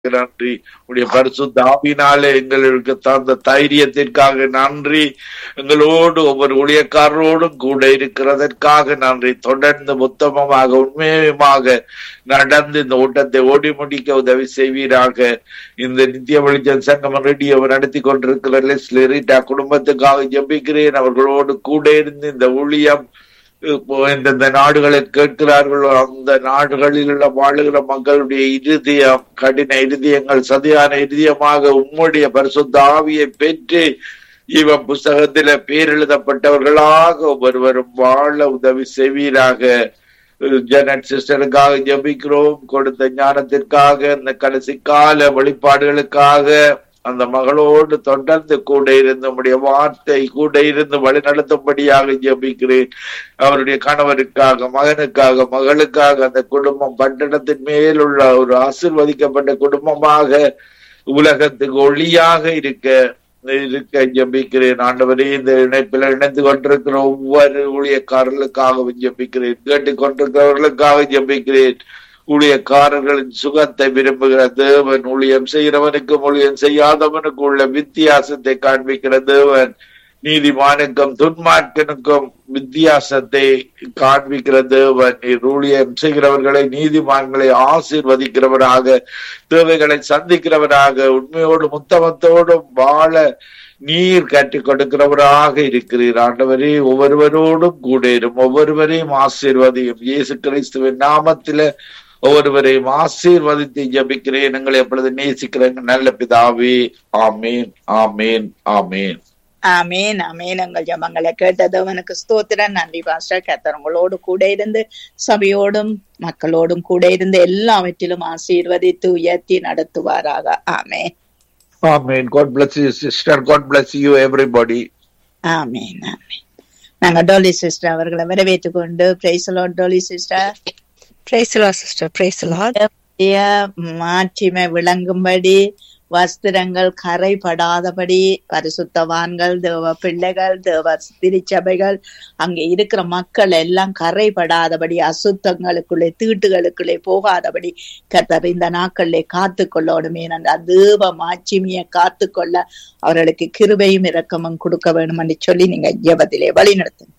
நன்றி உடைய பரிசுத்த ஆவினாலே எங்களுக்கு தந்த தைரியத்திற்காக நன்றி எங்களோடு ஒவ்வொரு ஊழியக்காரரோடும் கூட இருக்கிறதற்காக நன்றி தொடர்ந்து உத்தமமாக உண்மையுமாக நடந்து இந்த ஓட்டத்தை ஓடி முடிக்க உதவி செய்வீராக இந்த நித்திய வெளிச்சம் சங்கமம் ரேடியோ நடத்தி கொண்டிருக்கிற லெஸ்லி ரீட்டா குடும்பத்துக்காக ஜெபிக்கிறேன் அவர்களோடு கூட இருந்து இந்த ஊழியம் இப்போ எந்தெந்த நாடுகளை கேட்கிறார்களோ அந்த நாடுகளில் உள்ள வாழுகிற மக்களுடைய இருதயம் கடின இருதயங்கள் சதியான இருதயமாக உம்முடைய பரிசுத்த ஆவியை பெற்று இவன் புஸ்தகத்தில பேர் எழுதப்பட்டவர்களாக ஒருவரும் வாழ உதவி செய்வீராக ஜெனட் சிஸ்டருக்காக ஜபிக்கிறோம் கொடுத்த ஞானத்திற்காக இந்த கடைசி கால வழிபாடுகளுக்காக அந்த மகளோடு தொடர்ந்து கூட இருந்து நம்முடைய வார்த்தை கூட இருந்து வழிநடத்தும்படியாக ஜபிக்கிறேன் அவருடைய கணவருக்காக மகனுக்காக மகளுக்காக அந்த குடும்பம் பட்டணத்தின் மேல் உள்ள ஒரு ஆசிர்வதிக்கப்பட்ட குடும்பமாக உலகத்துக்கு ஒளியாக இருக்க இருக்க ஜபிக்கிறேன் ஆண்டவரே இந்த இணைப்பில் இணைந்து கொண்டிருக்கிற ஒவ்வொரு ஊழியக்காரர்களுக்காகவும் ஜபிக்கிறேன் கேட்டுக் கொண்டிருக்கிறவர்களுக்காக ஜபிக்கிறேன் ஊழியக்காரர்களின் சுகத்தை விரும்புகிற தேவன் ஊழியம் செய்கிறவனுக்கும் ஊழியம் செய்யாதவனுக்கும் உள்ள வித்தியாசத்தை காண்பிக்கிற தேவன் நீதிமானுக்கும் துன்மார்க்கனுக்கும் வித்தியாசத்தை காண்பிக்கிற தேவன் ஊழியம் செய்கிறவர்களை நீதிமான்களை ஆசீர்வதிக்கிறவராக தேவைகளை சந்திக்கிறவராக உண்மையோடு முத்தமத்தோடும் வாழ நீர் கற்றுக் கொடுக்கிறவராக இருக்கிறீர் ஆண்டவரே ஒவ்வொருவரோடும் கூட இரும் ஒவ்வொருவரையும் ஆசீர்வதியும் இயேசு கிறிஸ்துவின் நாமத்தில ஒவ்வொருவரையும் ஆசீர்வதித்து ஜபிக்கிறேன் எங்களை எப்பொழுது நேசிக்கிறேன் நல்ல பிதாவே ஆமேன் ஆமேன் ஆமேன் ஆமேன் ஆமேன் எங்கள் ஜபங்களை கேட்டதவனுக்கு ஸ்தோத்திரம் நன்றி பாஸ்டர் கத்தவங்களோடு கூட இருந்து சபையோடும் மக்களோடும் கூட இருந்து எல்லாவற்றிலும் ஆசீர்வதித்து உயர்த்தி நடத்துவாராக ஆமேன் ஆமேன் God bless you sister God bless you everybody ஆமேன் ஆமேன் நாங்க டோலி சிஸ்டர் அவர்களை வரவேற்றுக் கொண்டு praise Lord Dolly sister praise Lord sister praise Lord மாட்சிமை விளங்கும்படி வஸ்திரங்கள் கரைபடாதபடி பரிசுத்தவான்கள் தேவ பிள்ளைகள் தேவ திருச்சபைகள் அங்கே இருக்கிற மக்கள் எல்லாம் கரைபடாதபடி அசுத்தங்களுக்குள்ளே தீட்டுகளுக்குள்ளே போகாதபடி கத்தர் இந்த நாட்களிலே காத்து கொள்ளணுமே தேவ மாட்சிமையை காத்து கொள்ள அவர்களுக்கு கிருபையும் இரக்கமும் கொடுக்க வேணும் என்று சொல்லி நீங்க ஜபத்திலே வழி நடத்துங்க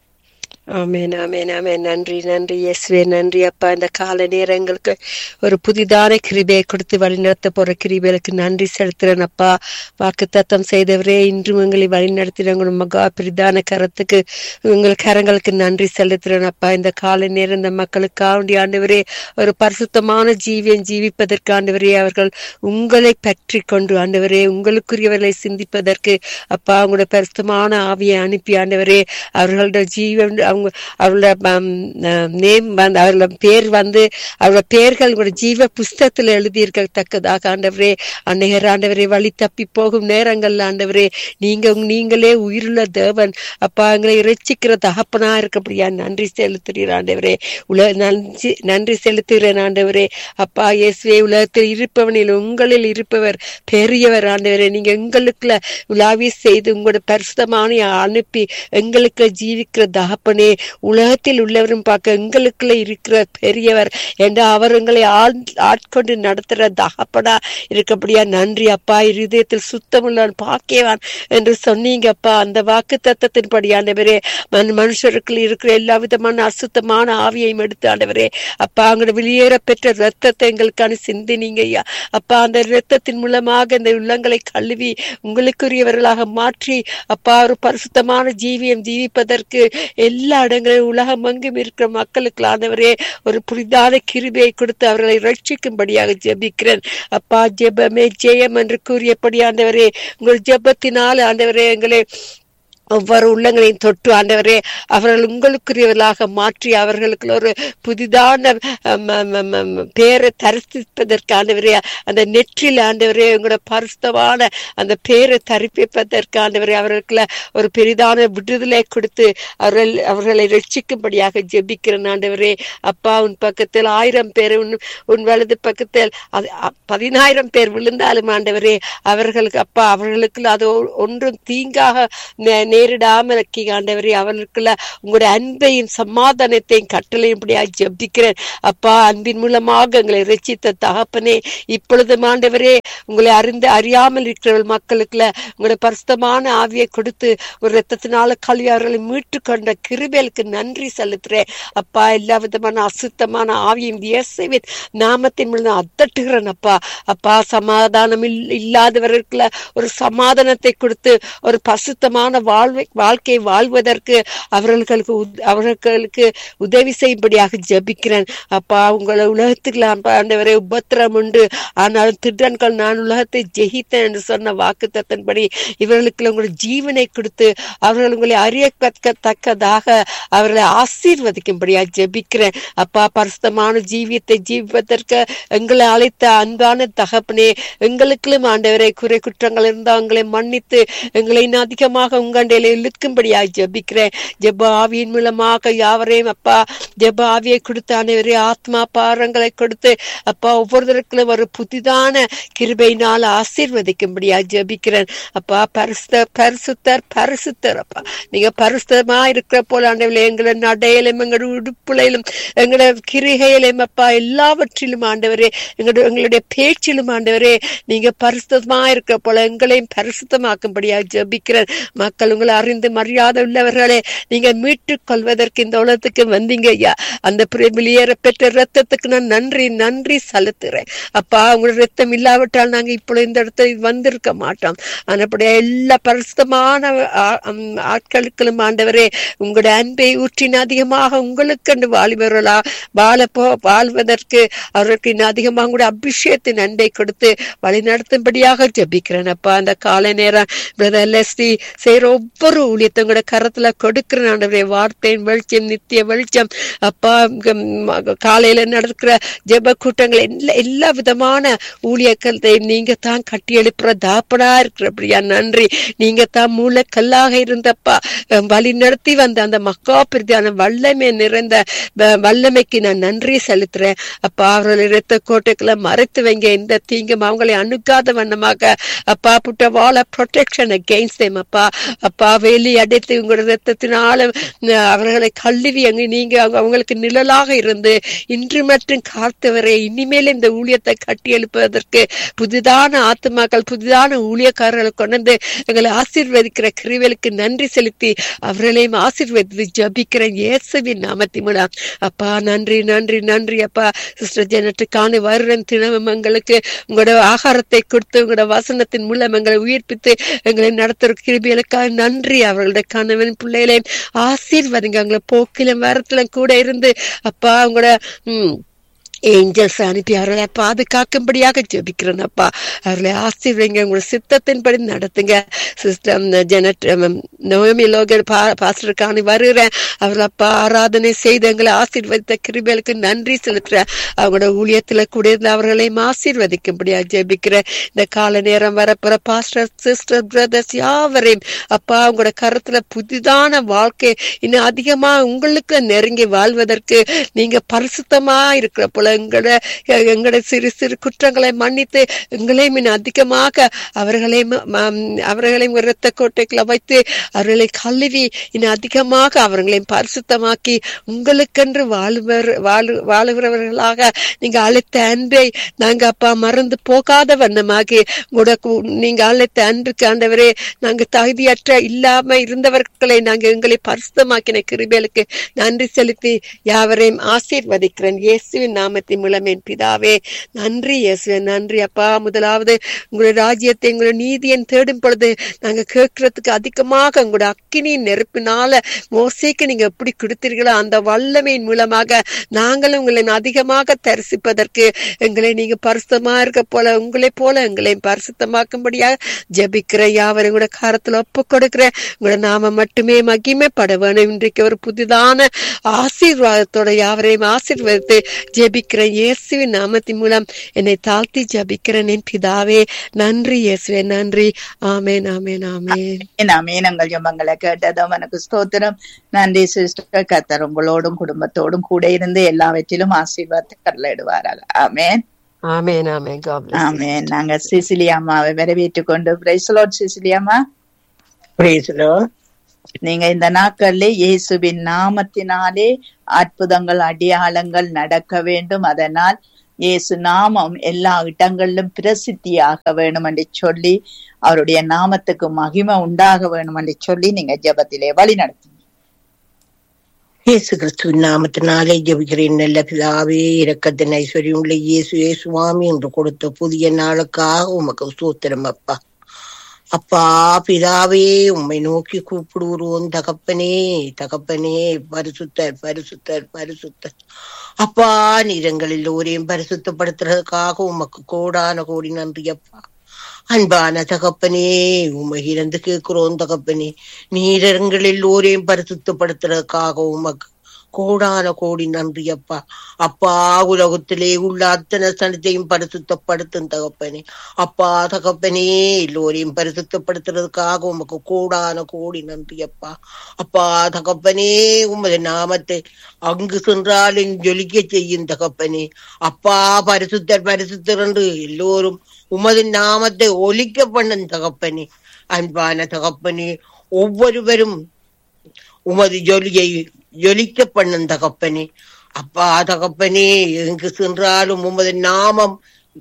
ஆமேன் ஆமேன் ஆமேன் நன்றி நன்றி எஸ்வே நன்றி அப்பா இந்த கால நேரங்களுக்கு ஒரு புதிதான கிருபையை கொடுத்து வழிநடத்த போற கிருபைகளுக்கு நன்றி செலுத்துறேன் அப்பா வாக்கு தத்தம் செய்தவரே இன்றும் எங்களை வழிநடத்தின மகா பிரிதான கரத்துக்கு உங்கள் கரங்களுக்கு நன்றி செலுத்துறேன் அப்பா இந்த கால நேரம் இந்த மக்களுக்காண்டி ஆண்டவரே ஒரு பரிசுத்தமான ஜீவியம் ஜீவிப்பதற்கு ஆண்டவரே அவர்கள் உங்களை பற்றி கொண்டு ஆண்டவரே உங்களுக்குரியவர்களை சிந்திப்பதற்கு அப்பா உங்களோட பரிசுத்தமான ஆவியை அனுப்பி ஆண்டவரே அவர்களோட ஜீவன் அவங்க அவர்களோட நேம் வந்து அவர்களோட பேர் வந்து அவரோட பெயர்கள் உங்களோட ஜீவ புஸ்தகத்துல எழுதியிருக்கத்தக்கதாக ஆண்டவரே அன்னையர் ஆண்டவரே வழி தப்பி போகும் நேரங்கள்ல ஆண்டவரே நீங்க நீங்களே உயிருள்ள தேவன் அப்பா எங்களை இறைச்சிக்கிற தகப்பனா இருக்கப்படியா நன்றி செலுத்துகிறீர் ஆண்டவரே உலக நன்றி நன்றி செலுத்துகிறேன் ஆண்டவரே அப்பா இயேசுவே உலகத்தில் இருப்பவனில் உங்களில் இருப்பவர் பெரியவர் ஆண்டவரே நீங்க எங்களுக்குள்ள உலாவி செய்து உங்களோட பரிசுத்தமான அனுப்பி எங்களுக்கு ஜீவிக்கிற தகப்பனே உலகத்தில் உள்ளவரும் பார்க்க எங்களுக்குள்ள இருக்கிற பெரியவர் என்று அவர் எங்களை ஆட்கொண்டு நடத்துற தகப்படா இருக்கப்படியா நன்றி அப்பா இருதயத்தில் சுத்தமுள்ள பாக்கியவான் என்று சொன்னீங்க அப்பா அந்த வாக்கு தத்தத்தின்படி ஆண்டவரே மனுஷருக்குள் இருக்கிற எல்லா விதமான அசுத்தமான ஆவியையும் எடுத்து ஆண்டவரே அப்பா அங்களோட வெளியேற பெற்ற ரத்தத்தை எங்களுக்கான சிந்தினீங்க ஐயா அப்பா அந்த ரத்தத்தின் மூலமாக இந்த உள்ளங்களை கழுவி உங்களுக்குரியவர்களாக மாற்றி அப்பா ஒரு பரிசுத்தமான ஜீவியம் ஜீவிப்பதற்கு எல்லா இடங்களிலும் உலகம் எங்கும் இருக்கிற மக்களுக்கு ஆண்டவரே ஒரு புரிதான கிருபியை கொடுத்து அவர்களை ரட்சிக்கும்படியாக ஜெபிக்கிறேன் அப்பா ஜெபமே ஜெயம் என்று கூறியபடி ஆண்டவரே உங்கள் ஜெபத்தினால் ஆண்டவரே எங்களை ஒவ்வொரு உள்ளங்களையும் தொட்டு ஆண்டவரே அவர்கள் உங்களுக்குரியவர்களாக மாற்றி அவர்களுக்கு ஒரு புதிதான பேரை தரிசிப்பதற்கு ஆண்டவரே அந்த நெற்றில் ஆண்டவரே உங்களோட பரிசுத்தமான அந்த பேரை தரிப்பிப்பதற்கு ஆண்டவரே அவர்களுக்குள்ள ஒரு பெரிதான விடுதலை கொடுத்து அவர்கள் அவர்களை ரட்சிக்கும்படியாக ஜெபிக்கிறேன் ஆண்டவரே அப்பா உன் பக்கத்தில் ஆயிரம் பேர் உன் உன் வலது பக்கத்தில் அது பதினாயிரம் பேர் விழுந்தாலும் ஆண்டவரே அவர்களுக்கு அப்பா அவர்களுக்கு அது ஒன்றும் தீங்காக நேரிடாமல் ஆண்டவரே அவர்களுக்குள்ள உங்களுடைய அன்பையும் சமாதானத்தையும் கட்டளையும்படியா ஜெபிக்கிறேன் அப்பா அன்பின் மூலமாக எங்களை ரசித்த தகப்பனே இப்பொழுதும் ஆண்டவரே உங்களை அறிந்து அறியாமல் இருக்கிற மக்களுக்குள்ள உங்களுடைய பரிசுத்தமான ஆவியை கொடுத்து ஒரு ரத்தத்தினால கல்வி அவர்களை மீட்டு கொண்ட கிருபேலுக்கு நன்றி செலுத்துறேன் அப்பா எல்லா விதமான அசுத்தமான ஆவியும் இயேசுவின் நாமத்தின் மூலம் அதட்டுகிறேன் அப்பா அப்பா சமாதானம் இல்- இல்லாதவர்களுக்குள்ள ஒரு சமாதானத்தை கொடுத்து ஒரு பசுத்தமான வாழ்வை வாழ்க்கை வாழ்வதற்கு அவர்களுக்கு உத- அவர்களுக்கு உதவி செய்யும்படியாக ஜெபிக்கிறேன் அப்பா உங்களை உலகத்துக்குள்ள ஆண்டவரே உபத்திரம் உண்டு ஆனாலும் திட்டன்கள் நான் உலகத்தை ஜெயித்தேன் என்று சொன்ன வாக்கு தத்தன்படி இவர்களுக்கு உங்களுடைய ஜீவனை கொடுத்து அவர்கள் உங்களை அறியத்தக்கதாக அவர்களை ஆசீர்வதிக்கும்படியா ஜெபிக்கிறேன் அப்பா பரிசுத்தமான ஜீவியத்தை ஜீவிப்பதற்கு எங்களை அழைத்த அன்பான தகப்பனே எங்களுக்குள்ளும் ஆண்டவரை குறை குற்றங்கள் இருந்தால் எங்களை மன்னித்து எங்களை இன்னும் அதிகமாக உங்கண்டையில இழுக்கும்படியா ஜெபிக்கிறேன் ஜெப ஆவியின் மூலமாக யாவரையும் அப்பா ஜெப ஆவியை கொடுத்து அனைவரே ஆத்மா பாரங்களை கொடுத்து அப்பா ஒவ்வொருத்தருக்கும் ஒரு புதிதான கிருபையினால் ஆசீர்வதிக்கும்படியா ஜெபிக்கிறேன் அப்பா பரிசுத்த பரிசுத்தர் பரிசுத்தர் அப்பா நீங்க பரிசுத்தமா இருக்கிற போல ஆண்டவர்களே எங்களை நடையிலும் எங்களுடைய உடுப்புலையிலும் எங்களுடைய கிரிகையிலும் அப்பா எல்லாவற்றிலும் ஆண்டவரே எங்களுடைய எங்களுடைய பேச்சிலும் ஆண்டவரே நீங்க பரிசுத்தமா இருக்கிற போல எங்களையும் பரிசுத்தமாக்கும்படியா ஜெபிக்கிறேன் மக்கள் உங்களை அறிந்து மரியாதை உள்ளவர்களே நீங்க மீட்டுக் கொள்வதற்கு இந்த உலகத்துக்கு வந்தீங்க ஐயா அந்த பிர- வெளியேற பெற்ற ரத்தத்துக்கு நான் நன்றி நன்றி செலுத்துறேன் அப்பா உங்களோட ரத்தம் இல்லாவிட்டால் நாங்க இப்பொழுது இந்த இடத்துல வந்திருக்க மாட்டோம் ஆனப்படியா எல்லா பரிசுத்தமான ஆ- ஆம், ஆட்களுக்கும் ஆண்டவரே உங்களுடைய அன்பை ஊற்றின அதிகமாக உங்களுக்கு என்று வாலிபர்களா வாழ போ வாழ்வதற்கு அவருக்கு இன்னும் அதிகமாக கூட அபிஷேகத்தின் அன்பை கொடுத்து வழி நடத்தும்படியாக ஜெபிக்கிறேன் அப்பா அந்த காலை நேரம் பிரதர் லெஸ்டி செய்யற ஒவ்வொரு ஊழியத்தையும் கூட கரத்துல கொடுக்கிறேன் ஆண்டவரே வார்த்தையின் வெளிச்சம் நித்திய வெளிச்சம் அப்பா இங்க ம- காலையில நடக்கிற ஜெப கூட்டங்கள் எல்லா எல்லா விதமான ஊழியத்தை நீங்க தான் கட்டி எழுப்புற தாப்பனா இருக்கிறபடியா நன்றி நீங்க தான் மூலக்கல்லாக இருந்தப்பா அஹ் வழி நடத்தி வந்த அந்த மக்கா பிரதியான வல்லமை நிறைந்த வ- வல்லமைக்கு நான் நன்றி செலுத்துறேன் அப்பா அவர்கள் இரத்த கோட்டைக்குள்ள மறைத்து வைங்க எந்த தீங்கும் அவங்களை அணுகாத வண்ணமாக அப்பா புட்ட வாழ ப்ரொடெக்ஷன் அகெயின்ஸ்ட் தேம் அப்பா அப்பா வேலி அடைத்து உங்களோட ரத்தத்தினால அஹ், அவர்களை கழுவி அங்க நீங்க அவங்க- அவங்களுக்கு நிழலாக இருந்து இன்று மட்டும் காத்தவரை இனிமேல் இந்த ஊழியத்தை கட்டி எழுப்புவதற்கு புதிதான ஆத்துமாக்கள் புதிதான ஊழியக்காரர்களை கொண்டு வந்து எங்களை ஆசீர்வதிக்கிற கிருவேலுக்கு நன்றி செலுத்தி அவர்களையும் ஆசீர்வதித்து ஜபிக்கிறேன் இயேசுவின் நாமத்தின் மூலம் அப்பா நன்றி நன்றி நன்றி அப்பா சிஸ்டர் ஜெனட்டுக்கான வருடன் தினமும் எங்களுக்கு உங்களோட ஆகாரத்தை கொடுத்து உங்களோட வசனத்தின் மூலம் எங்களை உயிர்ப்பித்து எங்களை நடத்துற கிருபிகளுக்காக நன்றி அவர்களுடைய கணவன் பிள்ளைகளையும் ஆசீர்வதிங்க அவங்களை போக்கிலும் வரத்திலும் கூட இருந்து அப்பா உங்களோட உம் ஏஞ்சல்ஸ் அனுப்பி அவர்களை பாதுகாக்கும்படியாக ஜெபிக்கிறேன் அப்பா அவர்களை ஆசீர்வதிங்க உங்களோட சித்தத்தின்படி நடத்துங்க சிஸ்டம் ஜெனட் நோமி லோகன் பாஸ்டருக்கான வருகிறேன் அவர்கள் அப்பா ஆராதனை செய்து எங்களை ஆசீர்வதித்த கிருபைகளுக்கு நன்றி செலுத்துறேன் அவங்களோட ஊழியத்துல கூட இருந்து அவர்களையும் ஆசீர்வதிக்கும்படியாக ஜெபிக்கிறேன் இந்த கால நேரம் வரப்புற பாஸ்டர் சிஸ்டர் பிரதர்ஸ் யாவரையும் அப்பா உங்களோட கருத்துல புதிதான வாழ்க்கை இன்னும் அதிகமா உங்களுக்கு நெருங்கி வாழ்வதற்கு நீங்க பரிசுத்தமா இருக்கிற போல எங்களோட எங்களோட சிறு சிறு குற்றங்களை மன்னித்து எங்களையும் இன்னும் அதிகமாக அவர்களையும் ம- அவர்களையும் ஒரு இரத்த கோட்டைக்குள்ள வைத்து அவர்களை கழுவி இன்னும் அதிகமாக அவர்களையும் பரிசுத்தமாக்கி உங்களுக்கென்று வாழுவர் வாழு வாழுகிறவர்களாக நீங்க அழைத்த அன்பை நாங்க அப்பா மறந்து போகாத வண்ணமாகி உங்களோட கு- நீங்க அழைத்த அன்புக்கு ஆண்டவரே நாங்க தகுதியற்ற இல்லாம இருந்தவர்களை நாங்க எங்களை பரிசுத்தமாக்கின கிருபைகளுக்கு நன்றி செலுத்தி யாவரையும் ஆசீர்வதிக்கிறேன் இயேசுவின் நாமத்தின் மூலம் என் பிதாவே நன்றி இயேசுவே நன்றி அப்பா முதலாவது உங்களுடைய ராஜ்யத்தை உங்களுடைய நீதியை தேடும் பொழுது நாங்க கேட்கறதுக்கு அதிகமாக உங்களுடைய அக்கினியின் நெருப்பினால மோசைக்கு நீங்க எப்படி கொடுத்தீர்களோ அந்த வல்லமையின் மூலமாக நாங்களும் உங்களை அதிகமாக தரிசிப்பதற்கு எங்களை நீங்க பரிசுத்தமா இருக்க போல உங்களை போல எங்களை பரிசுத்தமாக்கும்படியாக ஜெபிக்கிற யாவரும் கூட கரத்துல ஒப்பு கொடுக்கிற உங்களோட நாம மட்டுமே மகிமைப்பட வேணும் இன்றைக்கு ஒரு புதிதான ஆசீர்வாதத்தோட யாவரையும் ஆசீர்வதித்து ஜெபிக்கிற இயேசுவின் நாமத்தின் மூலம் என்னை தாழ்த்தி ஜெபிக்கிறேன் என் பிதாவே நன்றி இயேசுவே நன்றி ஆமேன் ஆமேன் ஆமேன் நாமே நாங்கள் ஜெபங்களை கேட்டதும் எனக்கு ஸ்தோத்திரம் நன்றி சிஸ்டர் கத்தர் உங்களோடும் குடும்பத்தோடும் கூட இருந்து எல்லாவற்றிலும் ஆசீர்வாதத்தை கரலிடுவாராக ஆமேன் ஆமேன் ஆமேன் God bless you. ஆமேன் நாங்க சிசிலி அம்மாவை வரவேற்றுக் கொண்டு பிரைசலோட் சிசிலி அம்மா Praise the Lord. நீங்க இந்த நாட்கள்ல இயேசுவின் நாமத்தினாலே அற்புதங்கள் அடையாளங்கள் நடக்க வேண்டும் அதனால் இயேசு நாமம் எல்லா இடங்களிலும் பிரசித்தியாக வேணும் என்று சொல்லி அவருடைய நாமத்துக்கு மகிமை உண்டாக வேணும் என்று சொல்லி நீங்க ஜெபத்திலே வழி நடத்துங்க இயேசு கிறிஸ்துவின் நாமத்தினாலே ஜெபிக்கிறேன் நல்ல பிதாவே இரக்கத்தின் ஐஸ்வர்யம் உள்ள இயேசு சுவாமி என்று கொடுத்த புதிய நாளுக்காக உமக்கு சூத்திரம் அப்பா அப்பா பிதாவே உம்மை நோக்கி கூப்பிடுவோம் தகப்பனே தகப்பனே பரிசுத்தர் பரிசுத்தர் பரிசுத்தர் அப்பா நீரங்கள் எல்லோரையும் பரிசுத்தப்படுத்துறதுக்காக உமக்கு கோடான கோடி நன்றி அப்பா அன்பான தகப்பனே உமை இறந்து கேட்கிறோம் தகப்பனே நீரங்கள் எல்லோரையும் பரிசுத்தப்படுத்துறதுக்காக உமக்கு கோடான கோடி நன்றி அப்பா அப்பா உலகத்திலே உள்ள அத்தனை சனத்தையும் பரிசுத்தப்படுத்தும் தகப்பனே அப்பா தகப்பனே எல்லோரையும் பரிசுத்தப்படுத்துறதுக்காக உமக்கு கோடான கோடி நன்றி அப்பா அப்பா தகப்பனே உமது நாமத்தை அங்கு சென்றாலும் ஜொலிக்க செய்யும் தகப்பனே அப்பா பரிசுத்தர் பரிசுத்தர் என்று எல்லோரும் உமது நாமத்தை ஒலிக்க பண்ணும் தகப்பனே அன்பான தகப்பனே ஒவ்வொருவரும் உமது ஜொலியை ஜொலிக்க பண்ணும் தகப்பனே அப்பா தகப்பனே எங்கு சென்றாலும் உமது நாமம்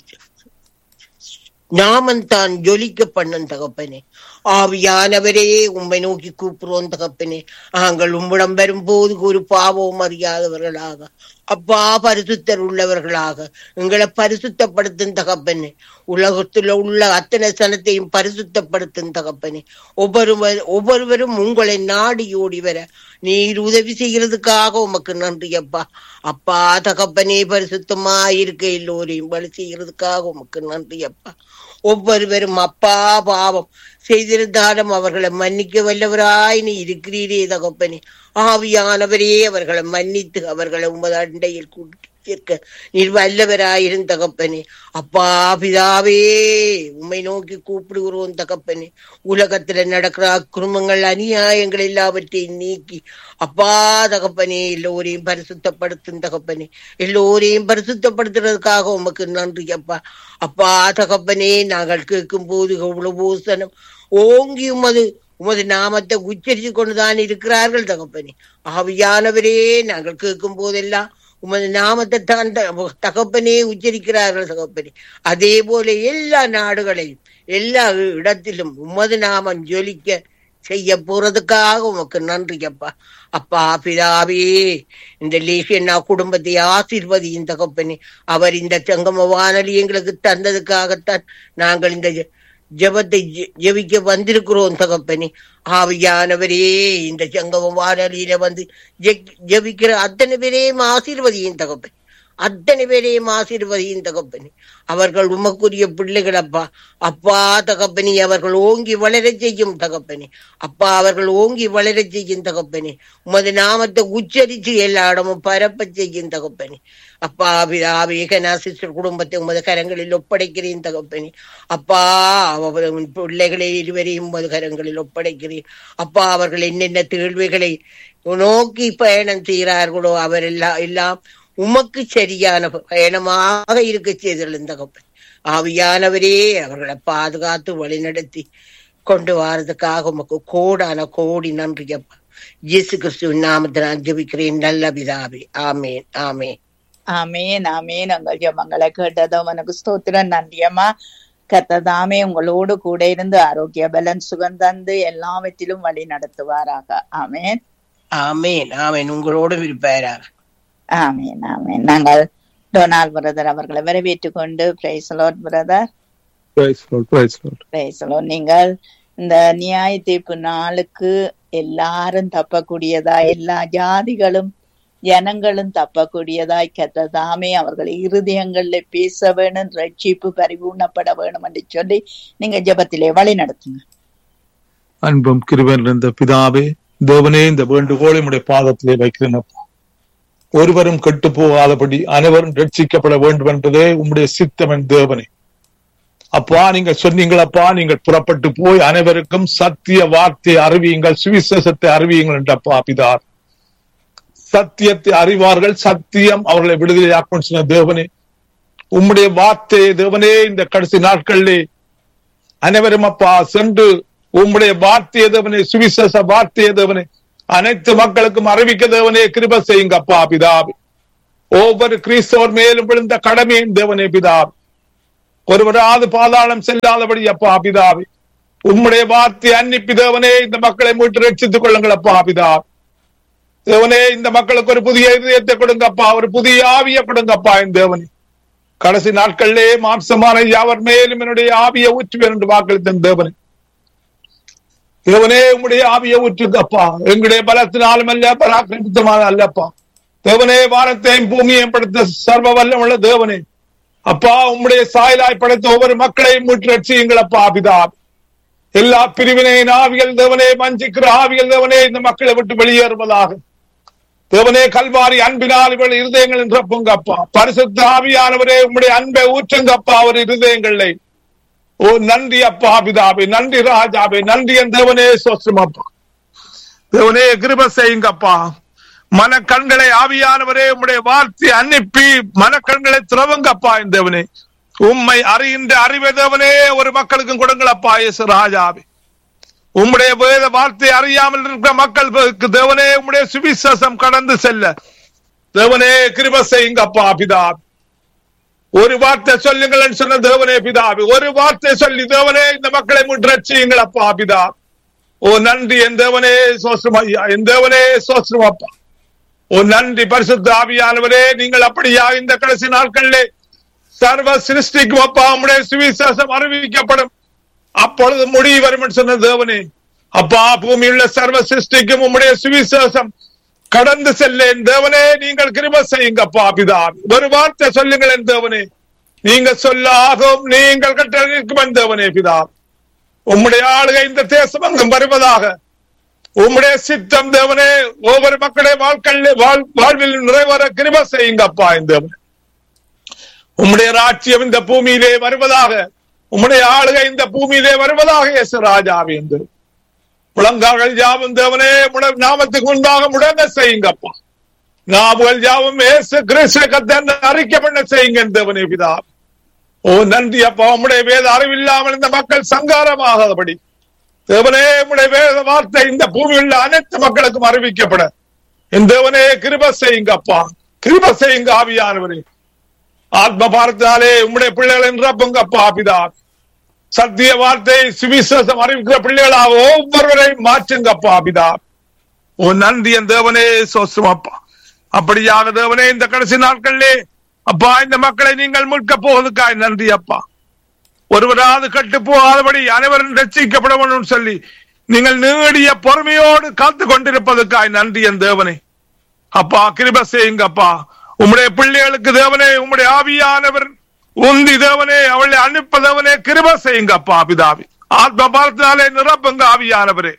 நாமம் தான் ஜொலிக்க பண்ணும் தகப்பனே ஆவியானவரே உம்மை நோக்கி கூப்பிடுவோம் தகப்பனே நாங்கள் உம்மிடம் வரும்போது ஒரு பாவம் அறியாதவர்களாக அப்பா பரிசுத்தர் உள்ளவர்களாக எங்களை பரிசுத்தப்படுத்தும் தகப்பனே உலகத்துல உள்ள அத்தனை சனத்தையும் பரிசுத்தப்படுத்தும் தகப்பனே ஒவ்வொருவர் ஒவ்வொருவரும் உங்களை நாடி ஓடி வர நீர் உதவி செய்கிறதுக்காக உமக்கு நன்றி அப்பா அப்பா தகப்பனே பரிசுத்தமா இருக்க எல்லோரையும் வழி செய்கிறதுக்காக உமக்கு நன்றி அப்பா ஒவ்வொருவரும் அப்பா பாவம் செய்திருந்தாலும் அவர்களை மன்னிக்க வல்லவராய் நீ இருக்கிறீரே தகப்பனே ஆவியானவரே அவர்களை மன்னித்து அவர்களை உமது அண்டையில் கூட்டி சேர்க்க நீர் வல்லவராயிரும் தகப்பனே அப்பா பிதாவே உம்மை நோக்கி கூப்பிடுகிறோம் தகப்பனே உலகத்துல நடக்கிற அக்குருமங்கள் அநியாயங்கள் எல்லாவற்றையும் நீக்கி அப்பா தகப்பனே எல்லோரையும் பரிசுத்தப்படுத்தும் தகப்பனே எல்லோரையும் பரிசுத்தப்படுத்துறதுக்காக உமக்கு நன்றி அப்பா அப்பா தகப்பனே நாங்கள் கேட்கும் போது எவ்வளவோ சனம் ஓங்கி உமது உமது நாமத்தை உச்சரித்து கொண்டுதான் இருக்கிறார்கள் தகப்பனே ஆவியானவரே நாங்கள் கேட்கும் போதெல்லாம் உமது நாமத்தை தான் த- தகப்பனே உச்சரிக்கிறார்கள் தகப்பனே அதே போல எல்லா நாடுகளையும் எல்லா இடத்திலும் உமது நாமம் ஜொலிக்க செய்ய போறதுக்காக உமக்கு நன்றி அப்பா அப்பா பிதாவே இந்த லேசியண்ணா குடும்பத்தை ஆசீர்வதியும் தகப்பனே அவர் இந்த சங்கம வானொலி எங்களுக்கு தந்ததுக்காகத்தான் நாங்கள் இந்த ஜெ- ஜெபத்தை ஜெ- ஜெபிக்க வந்திருக்கிறோம் தகப்பனே ஆவியானவரே இந்த சங்கம வானொலியில வந்து ஜெ- ஜெபிக்கிற அத்தனை பேரையும் ஆசீர்வதியும் தகப்பன் அத்தனை பேரையும் ஆசீர்வதியும் தகப்பனே அவர்கள் உமக்குரிய பிள்ளைகள் அப்பா அப்பா தகப்பனே அவர்கள் ஓங்கி வளரச் செய்யும் தகப்பனே அப்பா அவர்கள் ஓங்கி வளரச் செய்யும் தகப்பனே உமது நாமத்தை உச்சரித்து எல்லா இடமும் பரப்பச் செய்யும் தகப்பனே அப்பா பிதாவே கனாசிஸ்டர் குடும்பத்தை உமது கரங்களில் ஒப்படைக்கிறேன் தகப்பனே அப்பா அவர் பிள்ளைகளை இருவரையும் உமது கரங்களில் ஒப்படைக்கிறேன் அப்பா அவர்கள் என்னென்ன தேழ்வுகளை நோக்கி பயணம் செய்கிறார்களோ அவர் எல்லாம் எல்லாம் உமக்கு சரியான பயணமாக இருக்க செய்தல் தகப்பன் ஆவியானவரே அவர்களை பாதுகாத்து வழிநடத்தி கொண்டு வாரதுக்காக உமக்கு கோடான கோடி நன்றி அப்பா இயேசு கிறிஸ்துவின் நாமத்தை நான் ஜெபிக்கிறேன் நல்ல பிதாவே ஆமேன் ஆமேன் ஆமேன் ஆமேன் உங்கள் ஜெபங்களை கேட்டதும் உனக்கு ஸ்தோத்திரம் நன்றியம்மா கத்ததாமே உங்களோடு கூட இருந்து ஆரோக்கிய பலன் சுகம் தந்து எல்லாவற்றிலும் வழி நடத்துவாராக ஆமேன் ஆமேன் ஆமேன் உங்களோடு இருப்பாராக ஆமேன் ஆமேன் நாங்கள் டொனால்ட் பிரதர் அவர்களை வரவேற்றுக் கொண்டு praise Lord brother Praise Lord, praise Lord. Praise Lord நீங்கள் இந்த நியாய தீர்ப்பு நாளுக்கு எல்லாரும் தப்பக்கூடியதா எல்லா ஜாதிகளும் ஜனங்களும் தப்பக்கூடியதாய் கத்ததாமே அவர்கள் இருதயங்கள்ல பேச வேணும் ரட்சிப்பு பரிபூர்ணப்பட வேணும் என்று சொல்லி நீங்க ஜெபத்திலே வழி நடத்துங்க அன்பும் கிருபன் இருந்த பிதாவே தேவனே இந்த வேண்டுகோளை உடைய பாதத்திலே வைக்கிறேன் அப்பா. ஒருவரும் கெட்டு போகாதபடி அனைவரும் ரட்சிக்கப்பட வேண்டும் என்பதே உம்முடைய சித்தம் என் தேவனே அப்பா நீங்க சொன்னீங்களப்பா நீங்கள் புறப்பட்டு போய் அனைவருக்கும் சத்திய வார்த்தை அறிவியுங்கள் சுவிசேஷத்தை அறிவியுங்கள் என்றப்பா பிதா சத்தியத்தை அறிவார்கள் சத்தியம் அவர்களை விடுதலையாக்கும் சொன்ன தேவனே உம்முடைய வார்த்தை தேவனே இந்த கடைசி நாட்களிலே அனைவரும் அப்பா சென்று உம்முடைய வார்த்தைய தேவனே சுவிசேஷ வார்த்தைய தேவனே அனைத்து மக்களுக்கும் அறிவிக்க தேவனே கிருப செய்யுங்க அப்பா பிதாவே ஒவ்வொரு கிறிஸ்தவர் மேலும் விழுந்த கடமையும் தேவனே பிதாவே ஒருவராது பாதாளம் செல்லாதபடி அப்பா பிதாவே உம்முடைய வார்த்தை அன்னிப்பி தேவனே இந்த மக்களை மீட்டு ரட்சித்துக் கொள்ளுங்கள் அப்பா பிதாவே தேவனே இந்த மக்களுக்கு ஒரு புதிய இதயத்தை கொடுங்கப்பா ஒரு புதிய ஆவிய கொடுங்கப்பா என் தேவனே கடைசி நாட்களிலே மாம்சமான யாவர் மேலும் என்னுடைய ஆவியை ஊற்றுவேன் என்று வாக்களித்த தேவனே தேவனே உம்முடைய ஆவியை ஊற்றுங்கப்பா எங்களுடைய பலத்தினாலும் அல்ல பராக்கிரமத்தினாலும் அல்லப்பா தேவனே வானத்தையும் பூமியையும் படுத்த சர்வ வல்லம் உள்ள தேவனே அப்பா உம்முடைய சாயலாய் படைத்த ஒவ்வொரு மக்களையும் மீட்டு ரட்சியுங்களப்பா பிதா எல்லா பிரிவினையின் ஆவிகள் தேவனே வஞ்சிக்கிற ஆவிகள் தேவனே இந்த மக்களை விட்டு வெளியேறுவதாக தேவனே கல்வாரி அன்பினால் இவள் இருதயங்கள் நிரப்புங்க அப்பா பரிசுத்த ஆவியானவரே உம்முடைய அன்பை ஊற்றுங்க அப்பா அவர் இருதயங்களை ஓ நன்றி அப்பா பிதாவே நன்றி ராஜாவே நன்றி என் தேவனே சோஸ்ரம் அப்பா தேவனே கிருப செய்யுங்கப்பா மனக்கண்களை ஆவியானவரே உம்முடைய வார்த்தை அனுப்பி மனக்கண்களை திறவுங்கப்பா என் தேவனே உம்மை அறிகின்ற அறிவை தேவனே ஒரு மக்களுக்கும் கொடுங்களப்பா இயேசு ராஜாவே உம்முடைய வேத வார்த்தை அறியாமல் இருக்கிற மக்களுக்கு தேவனே உம்முடைய சுவிசேஷம் கடந்து செல்ல தேவனே கிருப செய்யுங்கப்பா பிதா ஒரு வார்த்தை சொல்லுங்கள் சொன்ன தேவனே பிதாவி ஒரு வார்த்தை சொல்லி தேவனே இந்த மக்களை முற்றச்சியுங்கள் அப்பா பிதா ஓ நன்றி என் தேவனே சோஸ்ரம் ஐயா என் தேவனே சோஸ்ரம் அப்பா ஓ நன்றி பரிசுத்த ஆவியானவரே நீங்கள் அப்படியா இந்த கடைசி நாட்களிலே சர்வ சிருஷ்டிக்கும் அப்பா உம்முடைய சுவிசேஷம் அறிவிக்கப்படும் அப்பொழுது முடிவு வரும் சொன்ன தேவனே அப்பா பூமியுள்ள சர்வ சிருஷ்டிக்கும் உம்முடைய சுவிசேஷம் கடந்து செல்லேன் தேவனே நீங்கள் கிருப செய்யுங்கப்பா பிதா ஒரு வார்த்தை சொல்லுங்கள் என் தேவனே நீங்க சொல்ல ஆகும் நீங்கள் கட்டிருக்கும் தேவனே பிதா உம்முடைய ஆளுகை இந்த தேசம் அங்கும் வருவதாக உம்முடைய சித்தம் தேவனே ஒவ்வொரு மக்களுடைய வாழ்க்கையில் வாழ்வில் நிறைவேற கிருப செய்யுங்கப்பா இந்த தேவனே உம்முடைய ராட்சியம் இந்த பூமியிலே வருவதாக உம்முடைய ஆளுகை இந்த பூமியிலே வருவதாக இயேசு ராஜாவே என்று முழங்கால்கள் யாவும் தேவனே நாமத்துக்கு முன்பாக முடங்க செய்யுங்கப்பா நாவுகள் யாவும் ஏசு கிறிஸ்து கத்தன் அறிக்கை பண்ண செய்யுங்க தேவனே பிதா ஓ நன்றி அப்பா உம்முடைய வேத அறிவில்லாமல் இந்த மக்கள் சங்காரமாகாதபடி தேவனே உம்முடைய வேத வார்த்தை இந்த பூமியில் உள்ள அனைத்து மக்களுக்கும் அறிவிக்கப்பட என் தேவனே கிருப செய்யுங்கப்பா கிருப செய்யுங்க ஆவியானவரே ஆத்ம பார்த்தாலே உம்முடைய பிள்ளைகள் என்றப்பங்கப்பா பிதா சத்திய வார்த்தை சுவிசேஷம் அறிவிக்கிற பிள்ளைகளாக ஒவ்வொருவரையும் மாற்றுங்கப்பா பிதா ஓ நன்றி என் தேவனே சோசமப்பா அப்படியாக தேவனே இந்த கடைசி நாட்களிலே அப்பா இந்த மக்களை நீங்கள் மீட்க போவதுக்காய் நன்றி அப்பா ஒருவராது கட்டு போகாதபடி அனைவரும் ரட்சிக்கப்பட வேண்டும் சொல்லி நீங்கள் நீடிய பொறுமையோடு காத்து கொண்டிருப்பதற்காய் நன்றி என் தேவனே அப்பா கிருப செய்யுங்கப்பா உம்முடைய பிள்ளைகளுக்கு தேவனே உம்முடைய ஆவியானவர் உந்தி தேவனே அவளை அனுப்ப தேவனே கிருப செய்யுங்கப்பா பிதாவி ஆத்ம பாலத்தினாலே நிரப்புங்க ஆவியானவரே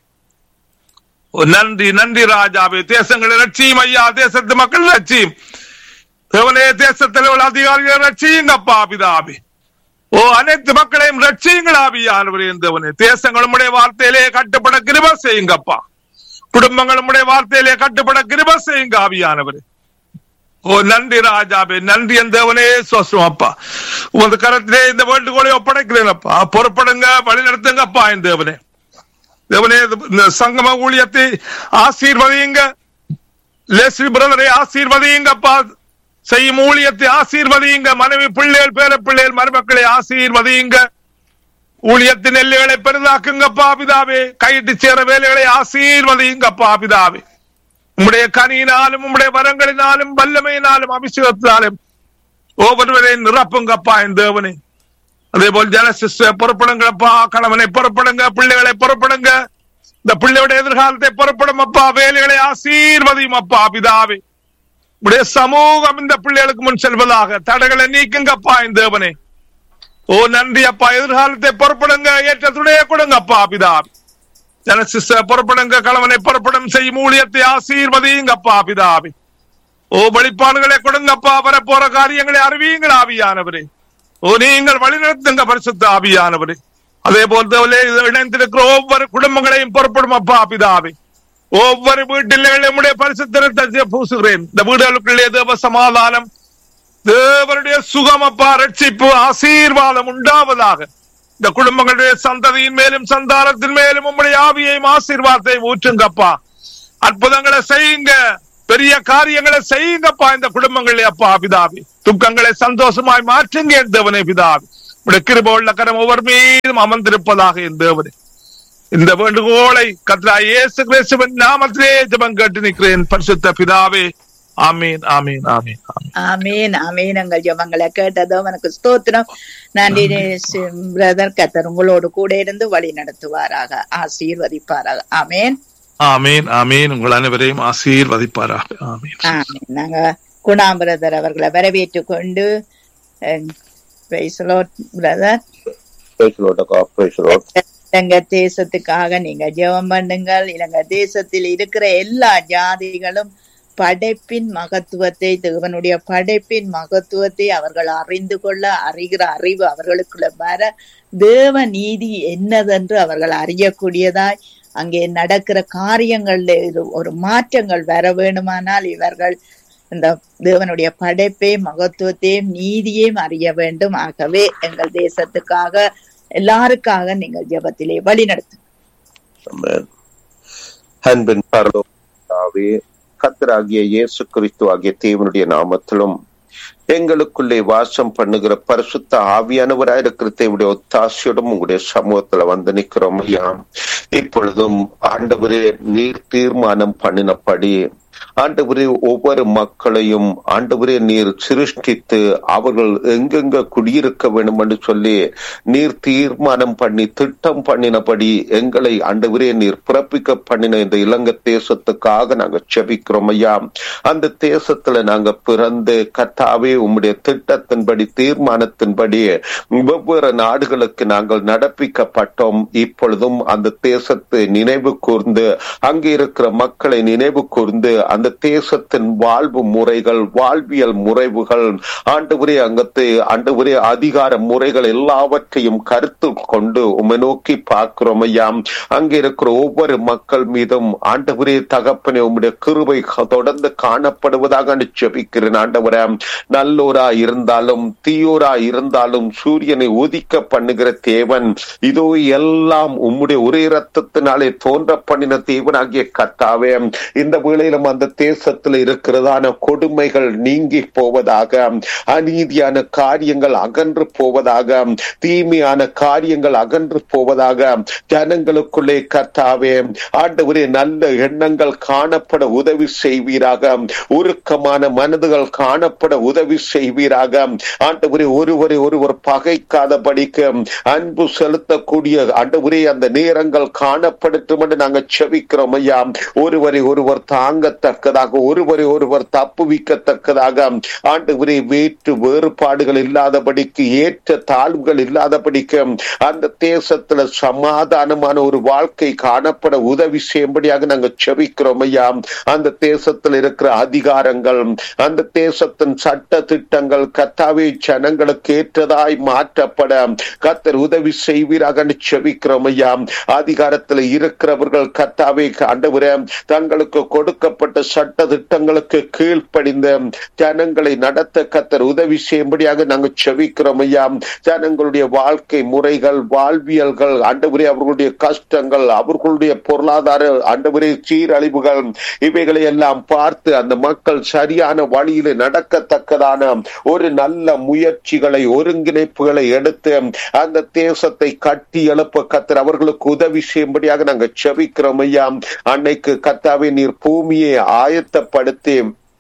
நன்றி நன்றி ராஜாவே தேசங்களை ரட்சியும் ஐயா தேசத்து மக்கள் ரட்சியும் தேவனே தேசத்தில் உள்ள அதிகாரிகளை ரட்சியுங்கப்பா பிதாவி ஓ அனைத்து மக்களையும் ரட்சியுங்கள் ஆவியானவரே தேவனே தேசங்கள் உடைய வார்த்தையிலே கட்டுப்பட கிருப செய்யுங்கப்பா குடும்பங்கள் உடைய வார்த்தையிலே கட்டுப்பட கிருப செய்யுங்க ஆவியானவரே ஓ நன்றி ராஜாவே நன்றி என் தேவனே சோசம் அப்பா உங்க கரத்திலே இந்த வேண்டுகோளை ஒப்படைக்கிறேன் அப்பா பொறுப்படுங்க வழி நடத்துங்கப்பா என் தேவனே தேவனே இந்த சங்கம ஊழியத்தை ஆசீர்வதியுங்க லேசி பிரதரை ஆசீர்வதியுங்கப்பா செய்யும் ஊழியத்தை ஆசீர்வதியுங்க மனைவி பிள்ளைகள் பேர பிள்ளைகள் மருமக்களை ஆசீர்வதியுங்க ஊழியத்தின் எல்லைகளை பெரிதாக்குங்கப்பா பிதாவே கையிட்டு சேர வேலைகளை ஆசீர்வதியுங்கப்பா பிதாவே உம்முடைய கனியினாலும் உம்முடைய வரங்களினாலும் வல்லமையினாலும் அபிஷேகத்தினாலும் ஒவ்வொருவரையும் நிரப்புங்கப்பா என் தேவனே அதே போல் ஜனசிஸ்ட புறப்படுங்கப்பா கணவனை புறப்படுங்க பிள்ளைகளை புறப்படுங்க இந்த பிள்ளையோட எதிர்காலத்தை புறப்படும் அப்பா வேலைகளை ஆசீர்வதியும் அப்பா பிதாவே உடைய சமூகம் இந்த பிள்ளைகளுக்கு முன் செல்வதாக தடைகளை நீக்குங்கப்பா என் தேவனே ஓ நன்றி அப்பா எதிர்காலத்தை புறப்படுங்க ஏற்ற துணையை கொடுங்க அப்பா பிதாவே ஜனசிஸ்ட புறப்படுங்க கணவனை புறப்படும் செய்யும் ஊழியத்தை ஆசீர்வதியுங்கப்பா பிதாவே ஓ வெளிப்பாடுகளை கொடுங்கப்பா வரப்போற காரியங்களை அறிவியுங்கள் ஆவியானவரே ஓ நீங்கள் வழிநடத்துங்க பரிசுத்த ஆவியானவரே அதே போல இணைந்திருக்கிற ஒவ்வொரு குடும்பங்களையும் புறப்படும் அப்பா பிதாவே ஒவ்வொரு வீட்டில் நம்முடைய பரிசுத்தரத்தை பூசுகிறேன் இந்த வீடுகளுக்குள்ளே தேவ சமாதானம் தேவனுடைய சுகம் அப்பா ரட்சிப்பு ஆசீர்வாதம் உண்டாவதாக இந்த குடும்பங்களுடைய சந்ததியின் மேலும் சந்தானத்தின் மேலும் உம்முடைய ஆவியையும் ஆசீர்வாதத்தையும் ஊற்றுங்கப்பா அற்புதங்களை செய்யுங்க பெரிய காரியங்களை செய்யுங்கப்பா இந்த குடும்பங்களே அப்பா பிதாவி துக்கங்களை சந்தோஷமாய் மாற்றுங்க என் தேவனே பிதாவி உடைய கிருப உள்ள கரம் ஒவ்வொரு மீதும் அமர்ந்திருப்பதாக என் தேவனே இந்த வேண்டுகோளை கத்ரா இயேசு கிறிஸ்துவின் நாமத்திலே ஜெபம் கேட்டு நிற்கிறேன் பரிசுத்த பிதாவே ஆமீன் ஆமீன் ஆமீன் ஆமீன் ஆமீன் ஆமீன் எங்கள் ஜெபங்களை கேட்டதோ எனக்கு ஸ்தோத்திரம் நன்றி பிரதர் கத்தர் உங்களோடு கூட இருந்து வழி நடத்துவாராக ஆசீர்வதிப்பாராக ஆமேன் ஆமீன் ஆமீன் உங்கள் அனைவரையும் ஆசீர்வதிப்பாராக ஆமீன் ஆமீன் நாங்க குணா பிரதர் அவர்களை வரவேற்றுக் கொண்டு brother Praise the Lord, God. Praise the Lord. Ilangai தேசத்துக்காக நீங்க ஜெபம் பண்ணுங்கள் இலங்கை தேசத்தில் இருக்கிற எல்லா ஜாதிகளும் படைப்பின் மகத்துவத்தை தேவனுடைய படைப்பின் மகத்துவத்தை அவர்கள் அறிந்து கொள்ள அறிகிற அறிவு அவர்களுக்குள்ள வர தேவ நீதி என்னதென்று அவர்கள் அறியக்கூடியதாய் அங்கே நடக்கிற காரியங்கள்ல இது ஒரு மாற்றங்கள் வர வேண்டுமானால் இவர்கள் இந்த தேவனுடைய படைப்பை மகத்துவத்தையும் நீதியையும் அறிய வேண்டும் ஆகவே எங்கள் தேசத்துக்காக எல்லாருக்காக நீங்கள் ஜெபத்திலே வழி நடத்துங்க Amen. அன்பின் பரலோகே கத்தராகிய இயேசு கிறிஸ்து ஆகிய தேவனுடைய நாமத்திலும் எங்களுக்குள்ளே வாசம் பண்ணுகிற பரிசுத்த ஆவியானவராயிருக்கிற தேவனுடைய ஒத்தாசையோடும் உங்களுடைய சமூகத்துல வந்து நிக்கிறோம் ஐயா இப்பொழுதும் ஆண்டவரே நீர் தீர்மானம் பண்ணினபடி ஆண்டவரே ஒவ்வொரு மக்களையும் ஆண்டவரே நீர் சிருஷ்டித்து அவர்கள் எங்கெங்க குடியிருக்க வேண்டும் என்று சொல்லி நீர் தீர்மானம் பண்ணி திட்டம் பண்ணினபடி எங்களை ஆண்டவரே நீர் பிறப்பிக்க பண்ணின இந்த இலங்கை தேசத்துக்காக நாங்க செபிக்கிறோம் ஐயா அந்த தேசத்துல நாங்க பிறந்து கத்தாவே உம்முடைய திட்டத்தின்படி தீர்மானத்தின்படி வெவ்வேறு நாடுகளுக்கு நாங்கள் நடப்பிக்கப்பட்டோம் இப்பொழுதும் அந்த தேசத்தை நினைவு கூர்ந்து அங்கே இருக்கிற மக்களை நினைவு கூர்ந்து அந்த தேசத்தின் வாழ்வு முறைகள் வாழ்வியல் முறைவுகள் ஆண்டவரே அங்கத்தை ஆண்டவரே அதிகார முறைகள் எல்லாவற்றையும் கருத்தில் கொண்டு உமை நோக்கி பார்க்கிறோம் ஐயா அங்கே இருக்கிற ஒவ்வொரு மக்கள் மீதும் ஆண்டவரே தகப்பனே உம்முடைய கிருபை தொடர்ந்து காணப்படுவதாக ஜெபிக்கிறேன் ஆண்டவரே நல்லோரா இருந்தாலும் தீயோரா இருந்தாலும் சூரியனை உதிக்க பண்ணுகிற தேவன் இதோ எல்லாம் உம்முடைய ஒரே ரத்தத்தினாலே தோன்ற பண்ணின தேவனாகிய கத்தாவே இந்த வேளையிலும் அந்த தேசத்தில் இருக்கிறதான கொடுமைகள் நீங்கி போவதாக அநீதியான காரியங்கள் அகன்று போவதாக தீமையான காரியங்கள் அகன்று போவதாக ஜனங்களுக்குள்ளே கர்த்தாவே ஆண்டவரே நல்ல எண்ணங்கள் காணப்பட உதவி செய்வீராக உருக்கமான மனதுகள் காணப்பட உதவி செய்வீராக ஆண்டவரே ஒருவரை ஒருவர் பகைக்காதபடிக்கு அன்பு செலுத்தக்கூடிய ஆண்டவரே அந்த நேரங்கள் காணப்படட்டும் என்று நாங்கள் செவிக்கிறோம் ஐயா ஒருவரை ஒருவர் தாங்கத்தக்கதாக ஒருவரை ஒருவர் தப்புவிக்கத்தக்கதாக ஆண்டவரே வேற்று வேறுபாடுகள் இல்லாதபடிக்கு ஏற்ற தாழ்வுகள் இல்லாதபடிக்கு அந்த தேசத்துல சமாதானமான ஒரு வாழ்க்கை காணப்பட உதவி செய்யும்படியாக நாங்கள் செபிக்கிறோம் ஐயா அந்த தேசத்தில் இருக்கிற அதிகாரங்கள் அந்த தேசத்தின் சட்ட திட்டங்கள் கத்தாவே ஜனங்களுக்கு ஏற்றதாய் மாற்றப்பட கத்தர் உதவி செய்வீராக செபிக்கிறோம் ஐயா அதிகாரத்தில் இருக்கிறவர்கள் கத்தாவே ஆண்டவரே தங்களுக்கு கொடுக்கப்பட்ட சட்ட திட்டங்களுக்கு கீழ்ப்படிந்த ஜனங்களை நடத்த கத்தர் உதவி செய்யும்படியாக நாங்கள் செவிக்கிறோம் ஐயா ஜனங்களுடைய வாழ்க்கை முறைகள் வாழ்வியல்கள் ஆண்டவரே அவர்களுடைய கஷ்டங்கள் அவர்களுடைய பொருளாதார ஆண்டவரே சீரழிவுகள் இவைகளை எல்லாம் பார்த்து அந்த மக்கள் சரியான வழியில நடக்கத்தக்கதான ஒரு நல்ல முயற்சிகளை ஒருங்கிணைப்புகளை எடுத்து அந்த தேசத்தை கட்டி எழுப்ப கத்தர் அவர்களுக்கு உதவி செய்யும்படியாக நாங்கள் செவிக்கிறோம் ஐயா அன்னைக்கு கத்தாவே நீர் பூமியை ஆயத்தப்படுத்தி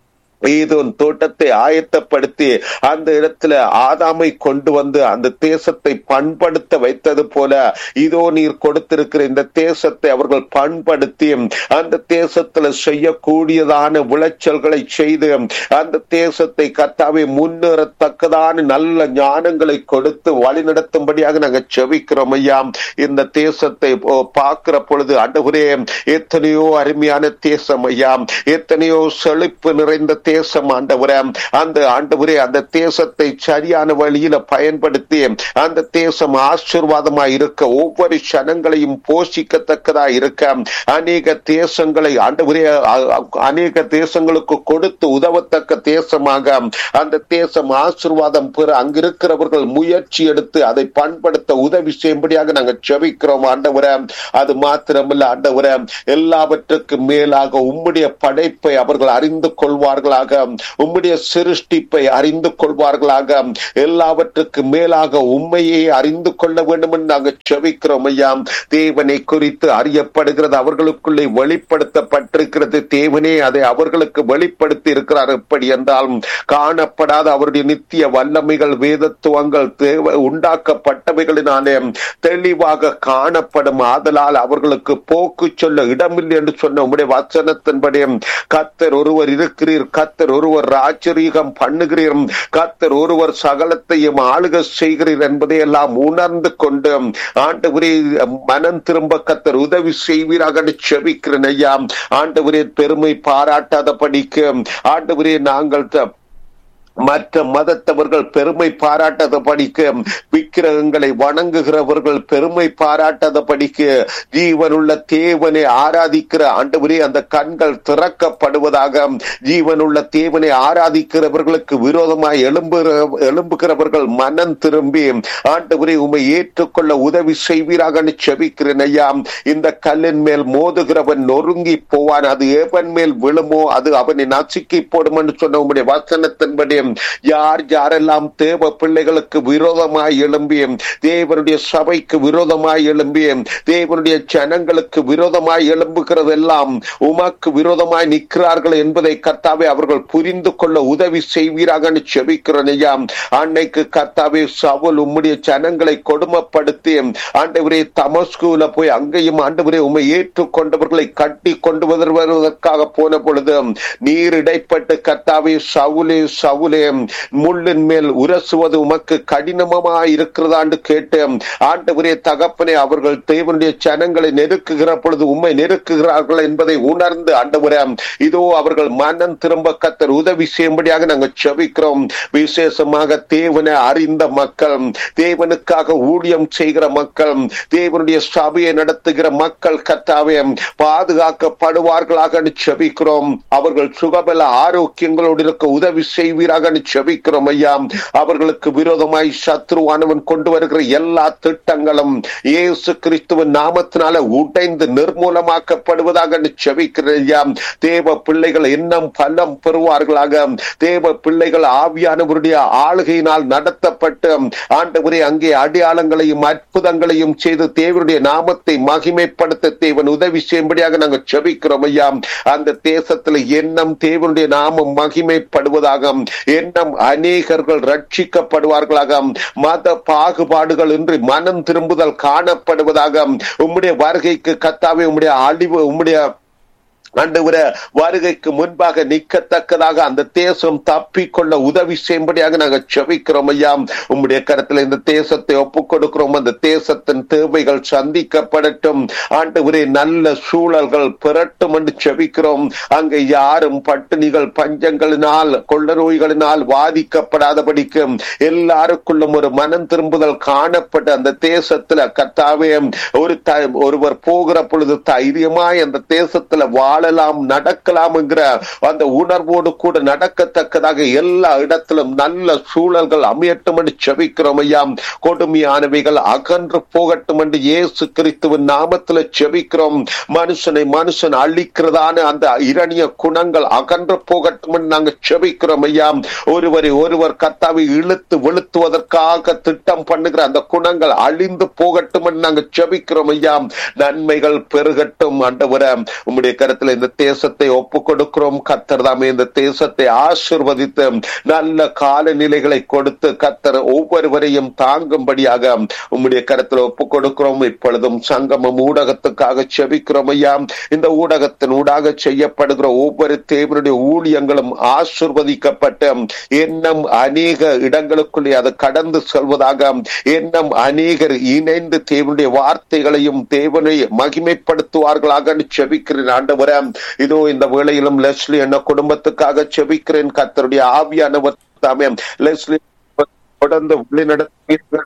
ஏதோன் தோட்டத்தை ஆயத்தப்படுத்தி அந்த இடத்துல ஆதாமை கொண்டு வந்து அந்த தேசத்தை பண்படுத்த வைத்தது போல இதோ நீர் கொடுத்திருக்கிற இந்த தேசத்தை அவர்கள் பண்படுத்தி அந்த தேசத்துல செய்யக்கூடியதான விளைச்சல்களை செய்து அந்த தேசத்தை கத்தாவை முன்னேறத்தக்கதான நல்ல ஞானங்களை கொடுத்து வழி நடத்தும்படியாக நாங்கள் செவிக்கிறோம் ஐயா இந்த தேசத்தை பார்க்கிற பொழுது அண்டகுரே எத்தனையோ அருமையான தேசம் ஐயா எத்தனையோ செழிப்பு நிறைந்த தேசம் ஆண்டவரே அந்த ஆண்டவரே அந்த தேசத்தை சரியான வழியில பயன்படுத்தி அந்த தேசம் ஆசீர்வாதமாய் இருக்க ஒவ்வொரு சனங்களையும் போஷிக்கத்தக்கதா இருக்க அநேக தேசங்களை ஆண்டவரே அ- அ- அநேக தேசங்களுக்கு கொடுத்து உதவத்தக்க தேசமாக அந்த தேசம் ஆசீர்வாதம் பெற அங்கிருக்கிறவர்கள் முயற்சி எடுத்து அதை பண்படுத்த உதவி செய்யும்படியாக நாங்கள் செபிக்கிறோம் ஆண்டவரே அது மாத்திரமல்ல ஆண்டவரே எல்லாவற்றுக்கும் மேலாக உம்முடைய படைப்பை அவர்கள் அறிந்து கொள்வார்களாக உம்முடைய சிருஷ்டிப்பை அறிந்து கொள்வார்களாக எல்லாவற்றுக்கும் மேலாக உண்மையை அறிந்து கொள்ள வேண்டும் என்று நாங்கள் செபிக்கிறோம் ஐயா தேவனை குறித்து அறியப்படுகிறது அவர்களுக்குள்ளே வெளிப்படுத்தப்பட்டிருக்கிறது தேவனே அதை அவர்களுக்கு வெளிப்படுத்தி இருக்கிறார் எப்படி என்றால் காணப்படாத அவருடைய நித்திய வல்லமைகள் வேதத்துவங்கள் தேவ உண்டாக்கப்பட்டவைகளினாலே தெளிவாக காணப்படும் ஆதலால் அவர்களுக்கு போக்கு சொல்ல இடமில்லை என்று சொன்ன உம்முடைய வச்சனத்தின்படி கத்தர் ஒருவர் இருக்கிறீர் கத்தர் ஒருவர் ராஜரீகம் பண்ணுகிறீர் கத்தர் ஒருவர் சகலத்தையும் ஆளுக செய்கிறீர் என்பதை எல்லாம் உணர்ந்து கொண்டு ஆண்டவரே மனம் திரும்ப கத்தர் உதவி செய்வீராக என்று செபிக்கிறேன் ஐயா ஆண்டவரே பெருமை பாராட்டாத படிக்க ஆண்டவரே நாங்கள் த- மற்ற மதத்தவர்கள் பெருமை பாராட்டாத படிக்க விக்கிரகங்களை வணங்குகிறவர்கள் பெருமை பாராட்டாத படிக்க ஜீவனுள்ள தேவனை ஆராதிக்கிற ஆண்டவரே அந்த கண்கள் திறக்கப்படுவதாக ஜீவனுள்ள தேவனை ஆராதிக்கிறவர்களுக்கு விரோதமாய் எழும்புகிற எழும்புகிறவர்கள் மனம் திரும்பி ஆண்டவரே உமை ஏற்றுக்கொள்ள உதவி செய்வீராக செபிக்கிறேன் ஐயா இந்த கல்லின் மேல் மோதுகிறவன் நொறுங்கி போவான் அது எவன் மேல் விழுமோ அது அவனை நசுக்கி போடும் என்று சொன்ன உம்முடைய வசனத்தின்படி யார் யாரெல்லாம் தேவ பிள்ளைகளுக்கு விரோதமாய் எழும்பி தேவனுடைய சபைக்கு விரோதமாய் எழும்பி தேவனுடைய ஜனங்களுக்கு விரோதமாய் எழும்புகிறதெல்லாம் உமக்கு விரோதமாய் நிற்கிறார்கள் என்பதை கர்த்தாவே அவர்கள் புரிந்து கொள்ள உதவி செய்வீராக செபிக்கிறேன் ஐயா அன்னைக்கு கர்த்தாவே சவுல் உம்முடைய ஜனங்களை கொடுமைப்படுத்தி ஆண்டவரே தமஸ்குல போய் அங்கேயும் ஆண்டவரே உம்மை ஏற்றுக்கொண்டவர்களை கட்டி கொண்டு வருவதற்காக போன பொழுது நீர் இடைப்பட்டு கர்த்தாவே சவுலே சவுலே முள்ளின் மேல் உரசுவது உமக்கு கடினமா இருக்கிறதான்னு கேட்டு ஆண்டவரே தகப்பனே அவர்கள் தேவனுடைய ஜனங்களை நெருக்குகிற பொழுது உண்மை நெருக்குகிறார்கள் என்பதை உணர்ந்து ஆண்டவரே இதோ அவர்கள் மனம் திரும்ப கத்தர் உதவி செய்யும்படியாக நாங்கள் செபிக்கிறோம் விசேஷமாக தேவனை அறிந்த மக்கள் தேவனுக்காக ஊழியம் செய்கிற மக்கள் தேவனுடைய சபையை நடத்துகிற மக்கள் கத்தாவே பாதுகாக்கப்படுவார்களாக செபிக்கிறோம் அவர்கள் சுகபல ஆரோக்கியங்களோடு இருக்க உதவி செய்வீராக செபிக்கிறோம் ஐயா அவர்களுக்கு விரோதமாய் சத்ருவானவன் கொண்டு வருகிற எல்லா திட்டங்களும் இயேசு கிறிஸ்துவின் நாமத்தினால உடைந்து நிர்மூலமாக்கப்படுவதாக செபிக்கிறேன் ஐயா தேவ பிள்ளைகள் இன்னும் பலம் பெறுவார்களாக தேவ பிள்ளைகள் ஆவியானவருடைய ஆளுகையினால் நடத்தப்பட்டு ஆண்டவரே அங்கே அடையாளங்களையும் அற்புதங்களையும் செய்து தேவனுடைய நாமத்தை மகிமைப்படுத்த தேவன் உதவி செய்யும்படியாக நாங்கள் செபிக்கிறோம் ஐயா அந்த தேசத்துல எண்ணம் தேவனுடைய நாமம் மகிமைப்படுவதாக எண்ணம் அநேகர்கள் ரட்சிக்கப்படுவார்களாக மத பாகுபாடுகள் இன்றி மனம் திரும்புதல் காணப்படுவதாக உம்முடைய வருகைக்கு கத்தாவே உம்முடைய அழிவு உம்முடைய ஆண்டவர வருகைக்கு முன்பாக நிற்கத்தக்கதாக அந்த தேசம் தப்பிக்கொள்ள உதவி செய்யும்படியாக நாங்கள் செபிக்கிறோம் ஐயா உம்முடைய கருத்துல இந்த தேசத்தை ஒப்புக் கொடுக்கிறோம் அந்த தேசத்தின் தேவைகள் சந்திக்கப்படட்டும் ஆண்டவரே நல்ல சூழல்கள் பெறட்டும் என்று செபிக்கிறோம் அங்க யாரும் பட்டினிகள் பஞ்சங்களினால் கொள்ள நோய்களினால் பாதிக்கப்படாதபடிக்கு எல்லாருக்குள்ளும் ஒரு மனம் திரும்புதல் காணப்பட்ட அந்த தேசத்துல கத்தாவே ஒரு த- ஒருவர் போகிற பொழுது தைரியமாய் அந்த தேசத்துல வாழலாம் நடக்கலாம் என்கிற அந்த உணர்வோடு கூட நடக்கத்தக்கதாக எல்லா இடத்திலும் நல்ல சூழல்கள் அமையட்டும் என்று செபிக்கிறோம் ஐயா கொடுமையானவைகள் அகன்று போகட்டும் என்று இயேசு கிறிஸ்துவின் நாமத்துல செபிக்கிறோம் மனுஷனை மனுஷன் அழிக்கிறதான அந்த இரணிய குணங்கள் அகன்று போகட்டும் என்று நாங்கள் செபிக்கிறோம் ஐயா ஒருவரை ஒருவர் கத்தாவை இழுத்து வெளுத்துவதற்காக திட்டம் பண்ணுகிற அந்த குணங்கள் அழிந்து போகட்டும் என்று நாங்கள் செபிக்கிறோம் ஐயா நன்மைகள் பெருகட்டும் ஆண்டவர உம்முடைய கருத்துல இந்த தேசத்தை ஒப்பு கொடுக்கிறோம் கத்தர் தாமே இந்த தேசத்தை ஆசிர்வதித்து நல்ல காலநிலைகளை கொடுத்து கத்தர் ஒவ்வொருவரையும் தாங்கும்படியாக உம்முடைய கருத்துல ஒப்பு கொடுக்கிறோம் இப்பொழுதும் சங்கமம் ஊடகத்துக்காக செபிக்கிறோம் ஐயா இந்த ஊடகத்தின் ஊடாக செய்யப்படுகிற ஒவ்வொரு தேவனுடைய ஊழியங்களும் ஆசிர்வதிக்கப்பட்டு எண்ணம் அநேக இடங்களுக்குள்ளே அது கடந்து செல்வதாக எண்ணம் அநேகர் இணைந்து தேவனுடைய வார்த்தைகளையும் தேவனை மகிமைப்படுத்துவார்களாக செபிக்கிறேன் ஆண்டவர இதோ இந்த வேளையிலும் லெஸ்லி என்ன குடும்பத்துக்காக செபிக்கிறேன் கத்தருடைய ஆவியானவர் தாமே லெஸ்லி தொடர்ந்து வழிநடத்துவீர்கள்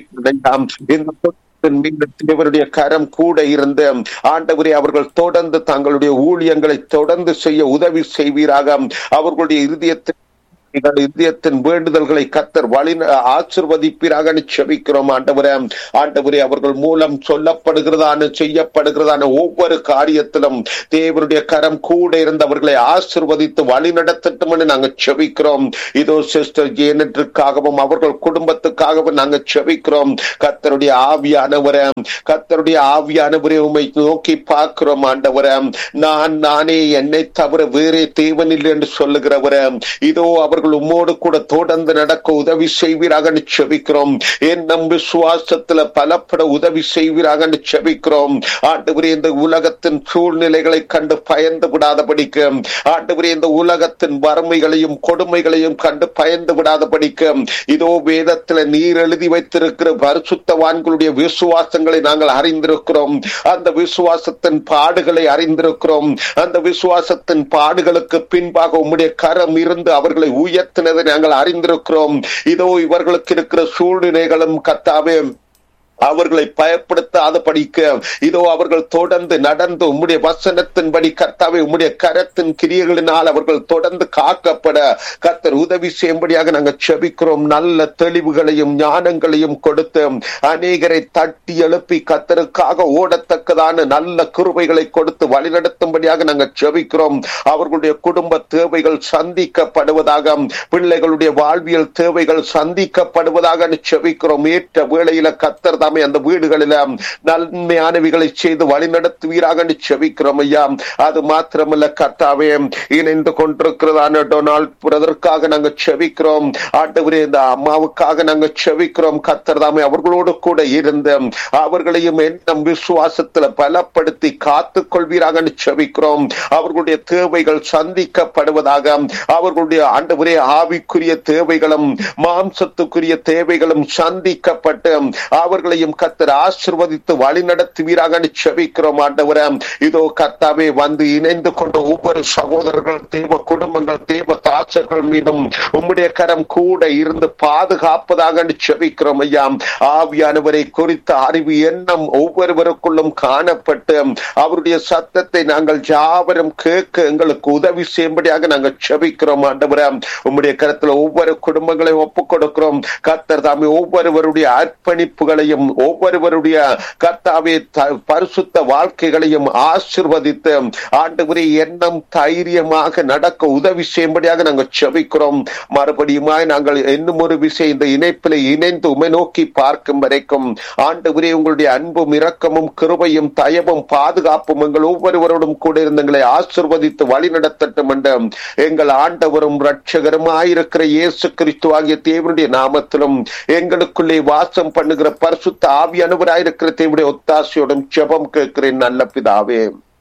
இந்த குடும்பத்தின் மீது தேவனுடைய கரம் கூட இருந்து ஆண்டவரே அவர்கள் தொடர்ந்து தங்களுடைய ஊழியங்களை தொடர்ந்து செய்ய உதவி செய்வீராக அவர்களுடைய இருதயத்தை எங்கள் இதயத்தின் வேண்டுதல்களை கத்தர் வழி ஆசிர்வதிப்பீராக செபிக்கிறோம் ஆண்டவரே ஆண்டவரே அவர்கள் மூலம் சொல்லப்படுகிறதான செய்யப்படுகிறதான ஒவ்வொரு காரியத்திலும் தேவனுடைய கரம் கூட இருந்து அவர்களை ஆசிர்வதித்து வழி நடத்தட்டும் என்று நாங்கள் செபிக்கிறோம் இதோ சிஸ்டர் ஜேனற்றுக்காகவும் அவர்கள் குடும்பத்துக்காகவும் நாங்கள் செபிக்கிறோம் கத்தருடைய ஆவியானவரே கத்தருடைய ஆவியானவரே உண்மை நோக்கி பார்க்கிறோம் ஆண்டவரே நான் நானே என்னை தவிர வேறே தேவனில்லை என்று சொல்லுகிறவரே இதோ அவர்கள் உம்மோடு கூட தொடர்ந்து நடக்க உதவி செய்வீராக செபிக்கிறோம் என் நம் விசுவாசத்துல பலப்பட உதவி செய்வீராக செபிக்கிறோம் ஆண்டுபுரி இந்த உலகத்தின் சூழ்நிலைகளை கண்டு பயந்து விடாதபடிக்கு ஆண்டுபுரி இந்த உலகத்தின் வறுமைகளையும் கொடுமைகளையும் கண்டு பயந்து விடாதபடிக்கு இதோ வேதத்துல நீர் எழுதி வைத்திருக்கிற பரிசுத்தவான்களுடைய விசுவாசங்களை நாங்கள் அறிந்திருக்கிறோம் அந்த விசுவாசத்தின் பாடுகளை அறிந்திருக்கிறோம் அந்த விசுவாசத்தின் பாடுகளுக்கு பின்பாக உம்முடைய கரம் இருந்து அவர்களை உயர்த்தினதை நாங்கள் அறிந்திருக்கிறோம் இதோ இவர்களுக்கு இருக்கிற சூழ்நிலைகளும் கத்தாவே அவர்களை பயப்படுத்தாத படிக்க இதோ அவர்கள் தொடர்ந்து நடந்து உம்முடைய வசனத்தின்படி கர்த்தாவை உம்முடைய கரத்தின் கிரியைகளினால் அவர்கள் தொடர்ந்து காக்கப்பட கர்த்தர் உதவி செய்யும்படியாக நாங்கள் செபிக்கிறோம் நல்ல தெளிவுகளையும் ஞானங்களையும் கொடுத்து அநேகரை தட்டி எழுப்பி கத்தருக்காக ஓடத்தக்கதான நல்ல கிருபைகளை கொடுத்து வழிநடத்தும்படியாக நாங்கள் செபிக்கிறோம் அவர்களுடைய குடும்ப தேவைகள் சந்திக்கப்படுவதாக பிள்ளைகளுடைய வாழ்வியல் தேவைகள் சந்திக்கப்படுவதாக செபிக்கிறோம் ஏற்ற வேளையில கத்தர் தாமே அந்த வீடுகளில நன்மையானவைகளை செய்து வழி நடத்துவீராக செபிக்கிறோம் ஐயா அது மாத்திரமல்ல கத்தாவே இணைந்து கொண்டிருக்கிறதான டொனால்ட் பிரதற்காக நாங்க செபிக்கிறோம் ஆண்டவரே இந்த அம்மாவுக்காக நாங்க செபிக்கிறோம் கத்தர் தாமே அவர்களோடு கூட இருந்து அவர்களையும் நம் விசுவாசத்துல பலப்படுத்தி காத்து கொள்வீராக செபிக்கிறோம் அவர்களுடைய தேவைகள் சந்திக்கப்படுவதாக அவர்களுடைய ஆண்டவரே ஆவிக்குரிய தேவைகளும் மாம்சத்துக்குரிய தேவைகளும் சந்திக்கப்பட்டு அவர்களையும் கத்தர் ஆசிர்வதித்து வழி நடத்துவீராக செபிக்கிறோம் ஆண்டவர இதோ கர்த்தாவே வந்து இணைந்து கொண்ட ஒவ்வொரு சகோதரர்கள் தேவ குடும்பங்கள் தேவ தாசர்கள் மீதும் உம்முடைய கரம் கூட இருந்து பாதுகாப்பதாக செபிக்கிறோம் ஐயா ஆவியானவரை குறித்த அறிவு எண்ணம் ஒவ்வொருவருக்குள்ளும் காணப்பட்டு அவருடைய சத்தத்தை நாங்கள் யாவரும் கேட்க எங்களுக்கு உதவி செய்யும்படியாக நாங்கள் செபிக்கிறோம் ஆண்டவர உம்முடைய கருத்துல ஒவ்வொரு குடும்பங்களையும் ஒப்புக் கொடுக்கிறோம் கத்தர் தாமே ஒவ்வொருவருடைய அர்ப்பணிப்புகளையும் ஒவ்வொருவருடைய கர்த்தாவே பரிசுத்த வாழ்க்கைகளையும் ஆசிர்வதித்து ஆண்டுபுரி எண்ணம் தைரியமாக நடக்க உதவி செய்யும்படியாக நாங்கள் செபிக்கிறோம் மறுபடியுமாய் நாங்கள் இன்னும் ஒரு விஷயம் இந்த இணைப்பில் இணைந்து உமை நோக்கி பார்க்கும் வரைக்கும் ஆண்டுபுரி உங்களுடைய அன்பும் இரக்கமும் கிருபையும் தயவும் பாதுகாப்பும் எங்கள் ஒவ்வொருவரோடும் கூட இருந்தங்களை ஆசிர்வதித்து வழி நடத்தட்டும் என்று எங்கள் ஆண்டவரும் ரட்சகருமாயிருக்கிற இயேசு கிறிஸ்து ஆகிய தேவனுடைய நாமத்திலும் எங்களுக்குள்ளே வாசம் பண்ணுகிற பரிசுத்த ஆவியானவராயிருக்கிற தேவனுடைய ஒத்தாசையோடும் ஜெபம் கேட்கிறேன் நல்ல பிதாவே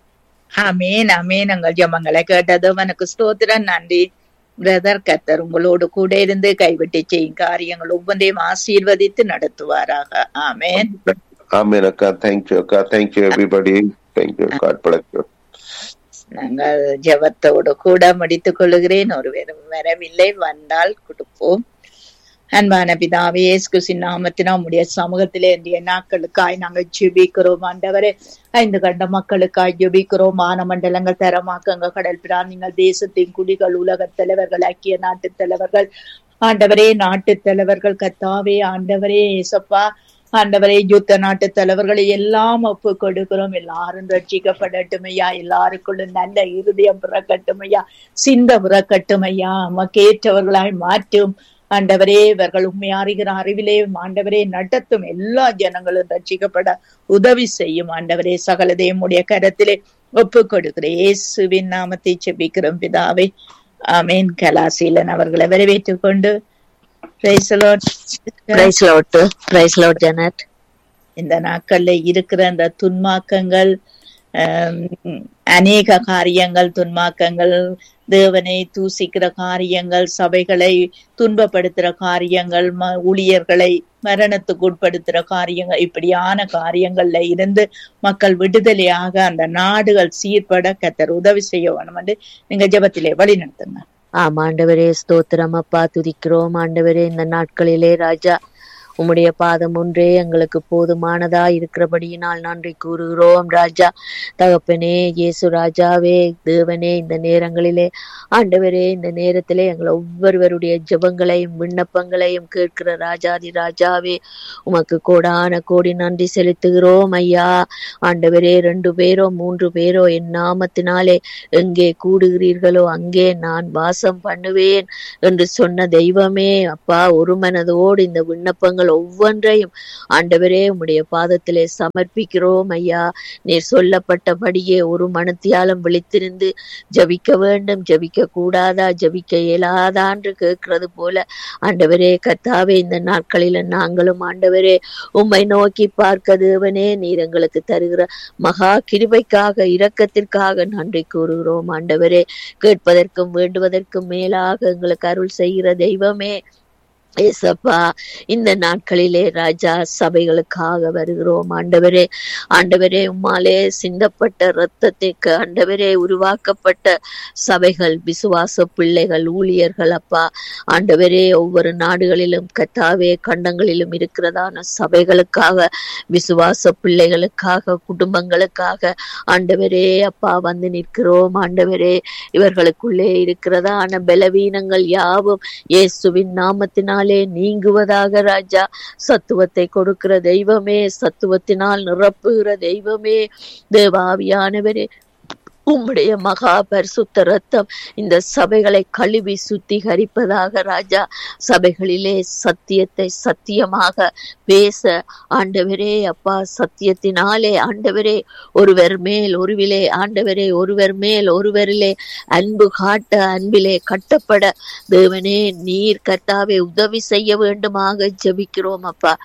அமேன் அமேன் எங்கள் ஜெபங்களை கேட்டது உனக்கு ஸ்தோத்திரம் நன்றி பிரதர் கத்தர் உங்களோடு கூட இருந்து கைவிட்டு செய்யும் காரியங்கள் ஒவ்வொன்றையும் ஆசீர்வதித்து நடத்துவாராக ஆமேன் ஆமேன் அக்கா தேங்க்யூ அக்கா thank you everybody thank you God bless you நாங்கள் ஜெபத்தோடு கூட முடித்துக் கொள்ளுகிறேன் ஒரு வரவில்லை வந்தால் கொடுப்போம் அன்பான பிதாவே இயேசு நாமத்தினா உடைய சமூகத்திலே இன்றைய நாட்களுக்காய் நாங்கள் ஜெபிக்கிறோம் ஆண்டவரே ஐந்து கண்ட மக்களுக்காய் ஜெபிக்கிறோம் மானமண்டலங்கள் தரமாக்கங்க கடல் பிராணிகள் தேசத்தின் குடிகள் உலக தலைவர்கள் ஐக்கிய நாட்டு தலைவர்கள் ஆண்டவரே நாட்டு தலைவர்கள் கத்தாவே ஆண்டவரே ஏசப்பா ஆண்டவரே யுத்த நாட்டு தலைவர்களை எல்லாம் ஒப்பு கொடுக்கிறோம் எல்லாரும் ரட்சிக்கப்படட்டும் ஐயா எல்லாருக்குள்ளும் நல்ல இருதயம் பிறக்கட்டும் ஐயா சிந்த பிறக்கட்டும் ஐயா மக்கேற்றவர்களாய் மாற்றும் ஆண்டவரே இவர்கள் உண்மை அறிகிற அறிவிலே ஆண்டவரே நடத்தும் எல்லா ஜனங்களும் ரட்சிக்கப்பட உதவி செய்யும் ஆண்டவரே சகலதையும் உடைய கரத்திலே ஒப்பு கொடுக்கிறேன் இயேசுவின் நாமத்தை செபிக்கிறோம் பிதாவே ஆமேன் கலாசீலன் அவர்களை வரவேற்றுக் கொண்டு இந்த நாட்கள்ல இருக்கிற அந்த துன்மாக்கங்கள் அநேக காரியங்கள் துன்மாக்கங்கள் தேவனை தூசிக்கிற காரியங்கள் சபைகளை துன்பப்படுத்துற காரியங்கள் ம- ஊழியர்களை மரணத்துக்கு உட்படுத்துற காரியங்கள் இப்படியான காரியங்கள்ல இருந்து மக்கள் விடுதலையாக அந்த நாடுகள் சீர்பட கத்தர் உதவி செய்ய வேணும் என்று நீங்க ஜெபத்திலே வழி நடத்துங்க ஆம் ஆண்டவரே ஸ்தோத்திரம் அப்பா துதிக்கிறோம் ஆண்டவரே இந்த நாட்களிலே ராஜா உம்முடைய பாதம் ஒன்றே எங்களுக்கு போதுமானதா இருக்கிறபடியினால் நன்றி கூறுகிறோம் ராஜா தகப்பனே இயேசு ராஜாவே தேவனே இந்த நேரங்களிலே ஆண்டவரே இந்த நேரத்திலே எங்கள் ஒவ்வொருவருடைய ஜெபங்களையும் விண்ணப்பங்களையும் கேட்கிற ராஜாதி ராஜாவே உமக்கு கோடான கோடி நன்றி செலுத்துகிறோம் ஐயா ஆண்டவரே ரெண்டு பேரோ மூன்று பேரோ என் நாமத்தினாலே எங்கே கூடுகிறீர்களோ அங்கே நான் வாசம் பண்ணுவேன் என்று சொன்ன தெய்வமே அப்பா ஒரு மனதோடு இந்த விண்ணப்பங்கள் ஒவ்வொன்றையும் ஆண்டவரே உம்முடைய பாதத்திலே சமர்ப்பிக்கிறோம் ஐயா நீர் சொல்லப்பட்டபடியே ஒரு மனத்தியாலம் விழித்திருந்து ஜபிக்க வேண்டும் ஜபிக்க கூடாதா ஜபிக்க இயலாதா என்று கேட்கிறது போல ஆண்டவரே கர்த்தாவே இந்த நாட்களில நாங்களும் ஆண்டவரே உம்மை நோக்கி பார்க்க தேவனே நீர் எங்களுக்கு தருகிற மகா கிருபைக்காக இரக்கத்திற்காக நன்றி கூறுகிறோம் ஆண்டவரே கேட்பதற்கும் வேண்டுவதற்கும் மேலாக எங்களுக்கு அருள் செய்கிற தெய்வமே ஏசப்பா இந்த நாட்களிலே ராஜா சபைகளுக்காக வருகிறோம் ஆண்டவரே ஆண்டவரே உம்மாலே சிந்தப்பட்ட இரத்தத்திற்கு ஆண்டவரே உருவாக்கப்பட்ட சபைகள் விசுவாச பிள்ளைகள் ஊழியர்கள் அப்பா ஆண்டவரே ஒவ்வொரு நாடுகளிலும் கத்தாவே கண்டங்களிலும் இருக்கிறதான சபைகளுக்காக விசுவாச பிள்ளைகளுக்காக குடும்பங்களுக்காக ஆண்டவரே அப்பா வந்து நிற்கிறோம் ஆண்டவரே இவர்களுக்குள்ளே இருக்கிறதான பலவீனங்கள் யாவும் இயேசுவின் நாமத்தினாலே நீங்குவதாக ராஜா சத்துவத்தை கொடுக்கிற தெய்வமே சத்துவத்தினால் நிரப்புகிற தெய்வமே தேவாவியானவரே உம்முடைய மகா பரிசுத்த ரத்தம் இந்த சபைகளை கழுவி சுத்திகரிப்பதாக ராஜா சபைகளிலே சத்தியத்தை சத்தியமாக பேச ஆண்டவரே அப்பா சத்தியத்தினாலே ஆண்டவரே ஒருவர் மேல் ஒருவிலே ஆண்டவரே ஒருவர் மேல் ஒருவரிலே அன்பு காட்ட அன்பிலே கட்டப்பட தேவனே நீர் கர்த்தாவே உதவி செய்ய வேண்டுமாக ஜெபிக்கிறோம் அப்பா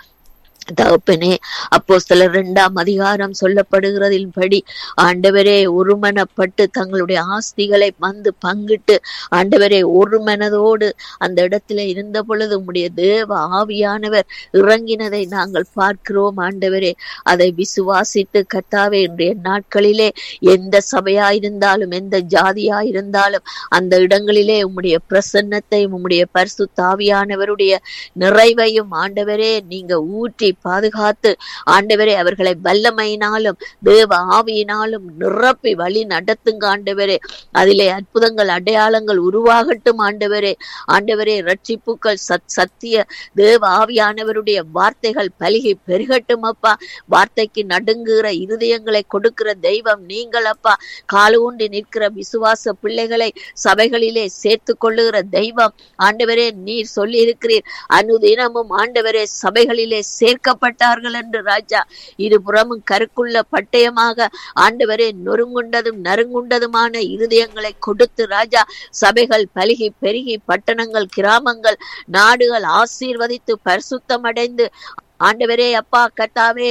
தகப்பனே அப்போ சில இரண்டாம் அதிகாரம் சொல்லப்படுகிறதின்படி ஆண்டவரே ஒருமனப்பட்டு தங்களுடைய ஆஸ்திகளை வந்து பங்கிட்டு ஆண்டவரே ஒரு மனதோடு அந்த இடத்துல இருந்த பொழுது உம்முடைய தேவ ஆவியானவர் இறங்கினதை நாங்கள் பார்க்கிறோம் ஆண்டவரே அதை விசுவாசித்து கர்த்தாவே இன்றைய நாட்களிலே எந்த சபையாயிருந்தாலும் எந்த ஜாதியாயிருந்தாலும் அந்த இடங்களிலே உம்முடைய பிரசன்னத்தையும் உம்முடைய பரிசுத்த ஆவியானவருடைய நிறைவையும் ஆண்டவரே நீங்க ஊற்றி பாதுகாத்து ஆண்டவரே அவர்களை வல்லமையினாலும் தேவ ஆவியினாலும் நிரப்பி வழி நடத்துங்க ஆண்டவரே அதிலே அற்புதங்கள் அடையாளங்கள் உருவாகட்டும் ஆண்டவரே ஆண்டவரே ரட்சிப்புக்கள் சத் சத்திய தேவ ஆவியானவருடைய வார்த்தைகள் பலிகை பெருகட்டும் அப்பா வார்த்தைக்கு நடுங்குகிற இருதயங்களை கொடுக்கிற தெய்வம் நீங்கள் அப்பா காலூண்டி நிற்கிற விசுவாச பிள்ளைகளை சபைகளிலே சேர்த்து கொள்ளுகிற தெய்வம் ஆண்டவரே நீர் சொல்லி இருக்கிறீர் அனுதினமும் ஆண்டவரே சபைகளிலே சேர்க்கப்பட்டார்கள் என்று ராஜா இருபுறமும் கருக்குள்ள பட்டயமாக ஆண்டவரே நொறுங்குண்டதும் நறுங்குண்டதுமான இருதயங்களை கொடுத்து ராஜா சபைகள் பலுகி பெருகி பட்டணங்கள் கிராமங்கள் நாடுகள் ஆசீர்வதித்து பரிசுத்தமடைந்து ஆண்டவரே அப்பா கத்தாவே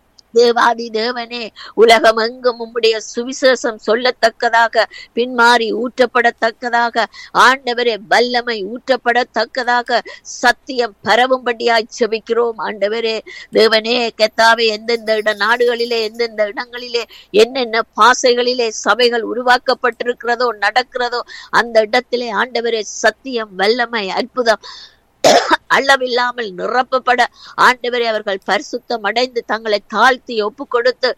தேவாதி தேவனே உலகம் எங்கும் உம்முடைய சுவிசேஷம் சொல்லத்தக்கதாக பின்மாறி ஊற்றப்படத்தக்கதாக ஆண்டவரே வல்லமை ஊற்றப்படத்தக்கதாக சத்தியம் பரவும்படியாய் செபிக்கிறோம் ஆண்டவரே தேவனே கத்தாவே எந்தெந்த இட நாடுகளிலே எந்தெந்த இடங்களிலே என்னென்ன பாசைகளிலே சபைகள் உருவாக்கப்பட்டிருக்கிறதோ நடக்கிறதோ அந்த இடத்திலே ஆண்டவரே சத்தியம் வல்லமை அற்புதம் அளவில்லாமல் நிரப்பப்பட ஆண்டவரே அவர்கள் பரிசுத்தம் அடைந்து தங்களை தாழ்த்தி ஒப்பு கொடுத்து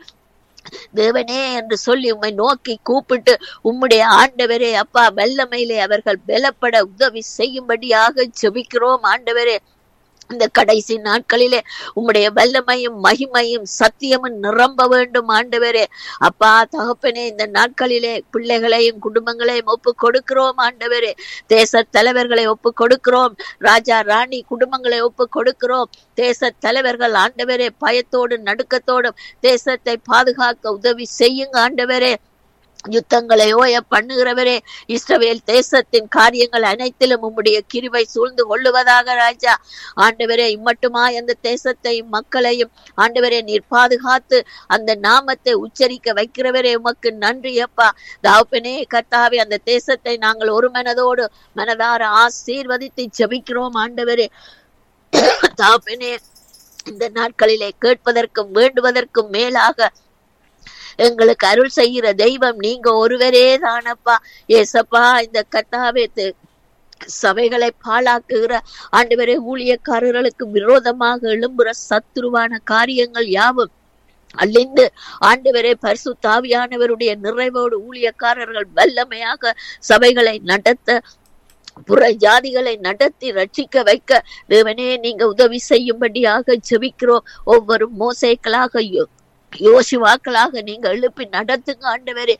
தேவனே என்று சொல்லி உம்மை நோக்கி கூப்பிட்டு உம்முடைய ஆண்டவரே அப்பா வல்லமையிலே அவர்கள் பலப்பட உதவி செய்யும்படியாக ஜெபிக்கிறோம் ஆண்டவரே இந்த கடைசி நாட்களிலே உம்முடைய வல்லமையும் மகிமையும் சத்தியமும் நிரம்ப வேண்டும் ஆண்டவரே அப்பா தகப்பனே இந்த நாட்களிலே பிள்ளைகளையும் குடும்பங்களையும் ஒப்பு கொடுக்கிறோம் ஆண்டவரே தேச தலைவர்களை ஒப்பு கொடுக்கிறோம் ராஜா ராணி குடும்பங்களை ஒப்பு கொடுக்கிறோம் தேச தலைவர்கள் ஆண்டவரே பயத்தோடும் நடுக்கத்தோடும் தேசத்தை பாதுகாக்க உதவி செய்யுங்க ஆண்டவரே யுத்தங்களை ஓய பண்ணுகிறவரே இஸ்ரவேல் தேசத்தின் காரியங்கள் அனைத்திலும் உம்முடைய கிருபை சூழ்ந்து கொள்ளுவதாக ராஜா ஆண்டவரே இம்மட்டுமா அந்த தேசத்தையும் மக்களையும் ஆண்டவரே நீர் பாதுகாத்து அந்த நாமத்தை உச்சரிக்க வைக்கிறவரே உமக்கு நன்றி அப்பா தாப்பனே கர்த்தாவே அந்த தேசத்தை நாங்கள் ஒரு மனதோடு மனதார ஆசீர்வதித்து ஜெபிக்கிறோம் ஆண்டவரே தாப்பனே இந்த நாட்களிலே கேட்பதற்கும் வேண்டுவதற்கும் மேலாக எங்களுக்கு அருள் செய்கிற தெய்வம் நீங்க ஒருவரே தானப்பா ஏசப்பா இந்த கத்தாவே தெ- சபைகளை பாழாக்குகிற ஆண்டவரே ஊழியக்காரர்களுக்கு விரோதமாக எழும்புற சத்துருவான காரியங்கள் யாவும் அழிந்து ஆண்டவரே பரிசு தாவியானவருடைய நிறைவோடு ஊழியக்காரர்கள் வல்லமையாக சபைகளை நடத்த புற ஜாதிகளை நடத்தி ரட்சிக்க வைக்க தேவனே நீங்க உதவி செய்யும்படியாக ஜெபிக்கிறோம் ஒவ்வொரு மோசைக்களாக யோ- யோசுவாக்களாக நீங்க எழுப்பி நடத்துங்க ஆண்டவரே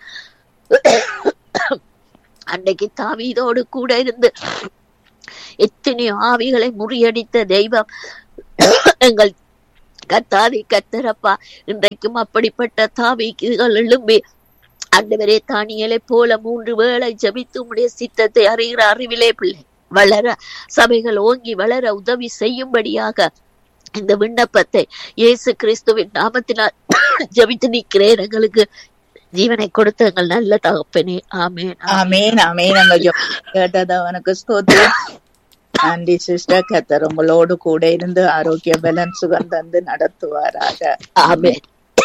அன்னைக்கு தாவீதோடு கூட இருந்து எத்தனையோ ஆவிகளை முறியடித்த தெய்வம் எங்கள் கத்தாதி கத்தரப்பா இன்றைக்கும் அப்படிப்பட்ட தாவிகள் எழும்பி ஆண்டவரே தானியலை போல மூன்று வேளை ஜபித்து உம்முடைய சித்தத்தை அறிகிற அறிவிலே பிள்ளை வளர சபைகள் ஓங்கி வளர உதவி செய்யும்படியாக இந்த விண்ணப்பத்தை இயேசு கிறிஸ்துவின் நாமத்தினால் ஜபித்து நிற்கிறேன் எங்களுக்கு ஜீவனை கொடுத்த எங்கள் நல்ல தகப்பனே ஆமேன் ஆமேன் ஆமேன் அங்க ஜெபம் கேட்டது அவனுக்கு ஸ்தோத்திரம் நன்றி சிஸ்டர் கத்தர் உங்களோடு கூட இருந்து ஆரோக்கிய பலன் சுகம் தந்து நடத்துவாராக ஆமேன்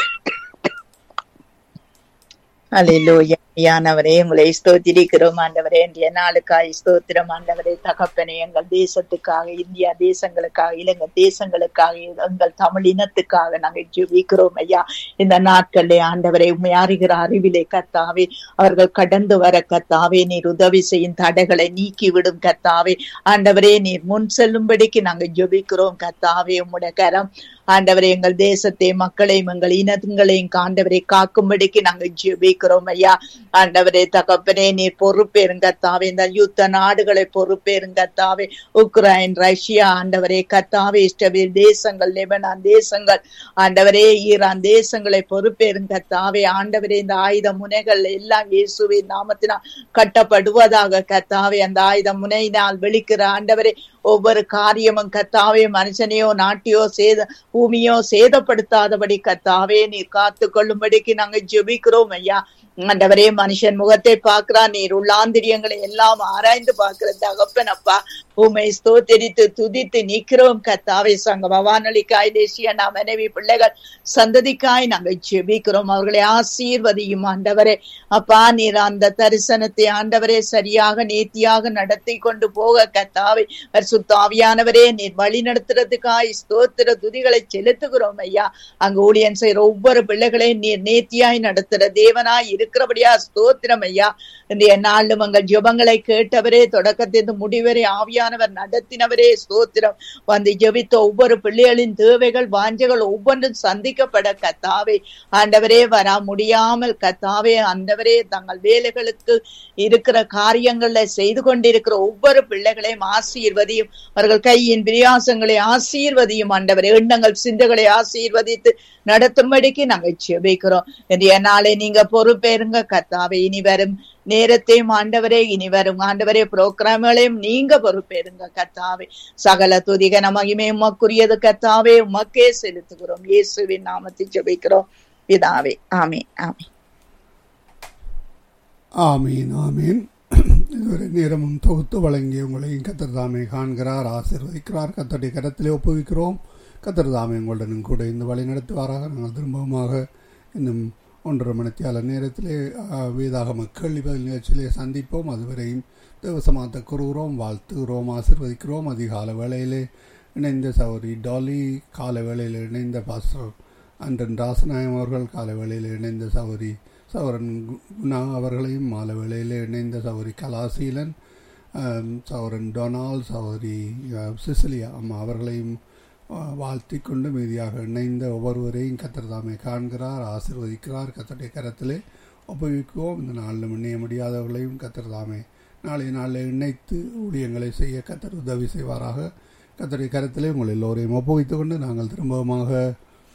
அல்லேலூயா யானவரே உங்களை ஸ்தோத்திரிக்கிறோம் ஆண்டவரே இன்றைய நாளுக்காய் ஸ்தோத்திரம் ஆண்டவரே தகப்பனே எங்கள் தேசத்துக்காக இந்தியா தேசங்களுக்காக இலங்கை தேசங்களுக்காக எங்கள் தமிழ் இனத்துக்காக நாங்கள் ஜெபிக்கிறோம் ஐயா இந்த நாட்களிலே ஆண்டவரை உண்மை அறிகிற அறிவிலே கத்தாவே அவர்கள் கடந்து வர கத்தாவே நீர் உதவி செய்யும் தடைகளை நீக்கி விடும் கத்தாவே ஆண்டவரே நீர் முன் செல்லும்படிக்கு நாங்கள் ஜெபிக்கிறோம் கத்தாவே உம்முடைய கரம் ஆண்டவரே எங்கள் தேசத்தை மக்களையும் எங்கள் இனங்களையும் ஆண்டவரை காக்கும்படிக்கு நாங்கள் ஜெபிக்கிறோம் ஐயா ஆண்டவரே தகப்பனே நீர் பொறுப்பேருங்கத்தாவே இந்த யுத்த நாடுகளை பொறுப்பேருங்கத்தாவே உக்ரைன் ரஷ்யா ஆண்டவரே கத்தாவே இஸ்ரவேல் தேசங்கள் லெபனான் தேசங்கள் ஆண்டவரே ஈரான் தேசங்களை பொறுப்பேருங்கத்தாவே ஆண்டவரே இந்த ஆயுத முனைகள் எல்லாம் இயேசுவின் நாமத்தினால் கட்டப்படுவதாக கத்தாவே அந்த ஆயுத முனையினால் வெளிக்கிற ஆண்டவரே ஒவ்வொரு காரியமும் கத்தாவே மனுஷனையோ நாட்டையோ சேத பூமியோ சேதப்படுத்தாதபடி கத்தாவே நீர் காத்து கொள்ளும்படிக்கு நாங்க ஜெபிக்கிறோம் ஐயா ஆண்டவரே மனுஷன் முகத்தை பார்க்கிறான் நீர் உள்ளாந்திரியங்களை எல்லாம் ஆராய்ந்து பார்க்கிற தகப்பன் அப்பா உமை ஸ்தோத்தரித்து துதித்து நிக்கிறோம் கத்தாவே சங்க பவானொலிக்காய் தேசிய நாம் மனைவி பிள்ளைகள் சந்ததிக்காய் நாங்கள் ஜெபிக்கிறோம் அவர்களை ஆசீர்வதியும் ஆண்டவரே அப்பா நீர் அந்த தரிசனத்தை ஆண்டவரே சரியாக நேர்த்தியாக நடத்தி கொண்டு போக கத்தாவே சுத்தாவியானவரே நீர் வழி நடத்துறதுக்காய் ஸ்தோத்திர துதிகளை செலுத்துகிறோம் ஐயா அங்கு ஊழியன் செய்யற ஒவ்வொரு பிள்ளைகளையும் நீர் நேர்த்தியாய் நடத்துற தேவனாய் இருக்கிறபடியா ஸ்தோத்திரம் ஐயா இன்றைய நாளும் உங்கள் ஜெபங்களை கேட்டவரே தொடக்கத்திலிருந்து முடிவரை ஆவியானவர் நடத்தினவரே ஸ்தோத்திரம் வந்து ஜெபித்த ஒவ்வொரு பிள்ளைகளின் தேவைகள் வாஞ்சைகள் ஒவ்வொன்றும் சந்திக்கப்பட கத்தாவே ஆண்டவரே வரா முடியாமல் கத்தாவே ஆண்டவரே தங்கள் வேலைகளுக்கு இருக்கிற காரியங்கள்ல செய்து கொண்டிருக்கிற ஒவ்வொரு பிள்ளைகளையும் ஆசீர்வதியும் அவர்கள் கையின் பிரியாசங்களை ஆசீர்வதியும் ஆண்டவரே எண்ணங்கள் சிந்தைகளை ஆசீர்வதித்து நடத்தும்படிக்கு நாங்க ஜெபிக்கிறோம் இன்றைய நாளை நீங்க பொறுப்பேருங்க கத்தாவே இனி வரும் நேரத்தையும் ஆண்டவரே இனி வரும் ஆண்டவரே புரோகிராம்களையும் நீங்க பொறுப்பேருங்க கத்தாவே சகல துதிகன மகிமை உமக்குரியது கத்தாவே உமக்கே செலுத்துகிறோம் இயேசுவின் நாமத்தை ஜெபிக்கிறோம் பிதாவே ஆமே ஆமே ஆமீன் ஆமீன் இதுவரை நேரமும் தொகுத்து வழங்கி உங்களையும் கத்தர் தாமே காண்கிறார் ஆசீர்வதிக்கிறார் கத்தருடைய கரத்திலே ஒப்புவிக்கிறோம் கத்தர் தாமே உங்களுடனும் கூட இந்த வழி நடத்துவாராக நாங்கள் திரும்பவுமாக இன்னும் ஒன்றரை மணித்தியால நேரத்திலே ஆ, வேதாகம கேள்வி பதில் நிகழ்ச்சியிலே சந்திப்போம் அதுவரையும் தேவசமாத்த கூறுகிறோம் வாழ்த்துகிறோம் ஆசீர்வதிக்கிறோம் அதிகால வேளையிலே இணைந்த சௌரி டாலி கால வேளையில் இணைந்த பாஸ்டர் அன்றன் ராசநாயம் அவர்கள் கால வேளையில் இணைந்த சௌரி சௌரன் கு- குணா அவர்களையும் மாலை வேளையில் இணைந்த சௌரி கலாசீலன் ஆம், சௌரன் டொனால்ட் சௌரி அஹ், சிசிலியா அம்மா அவர்களையும் அஹ், வாழ்த்திக் கொண்டு மீதியாக இணைந்த ஒவ்வொருவரையும் கத்தர் தாமே காண்கிறார் ஆசீர்வதிக்கிறார் கத்தருடைய கரத்திலே ஒப்புவிக்குவோம் இந்த நாளில் இணைய முடியாதவர்களையும் கத்தர் தாமே நாளைய நாளில் இணைத்து ஊழியங்களை செய்ய கத்தர் உதவி செய்வாராக கத்தருடைய கரத்திலே உங்கள் எல்லோரையும் ஒப்புவித்துக் கொண்டு நாங்கள் திரும்பவுமாக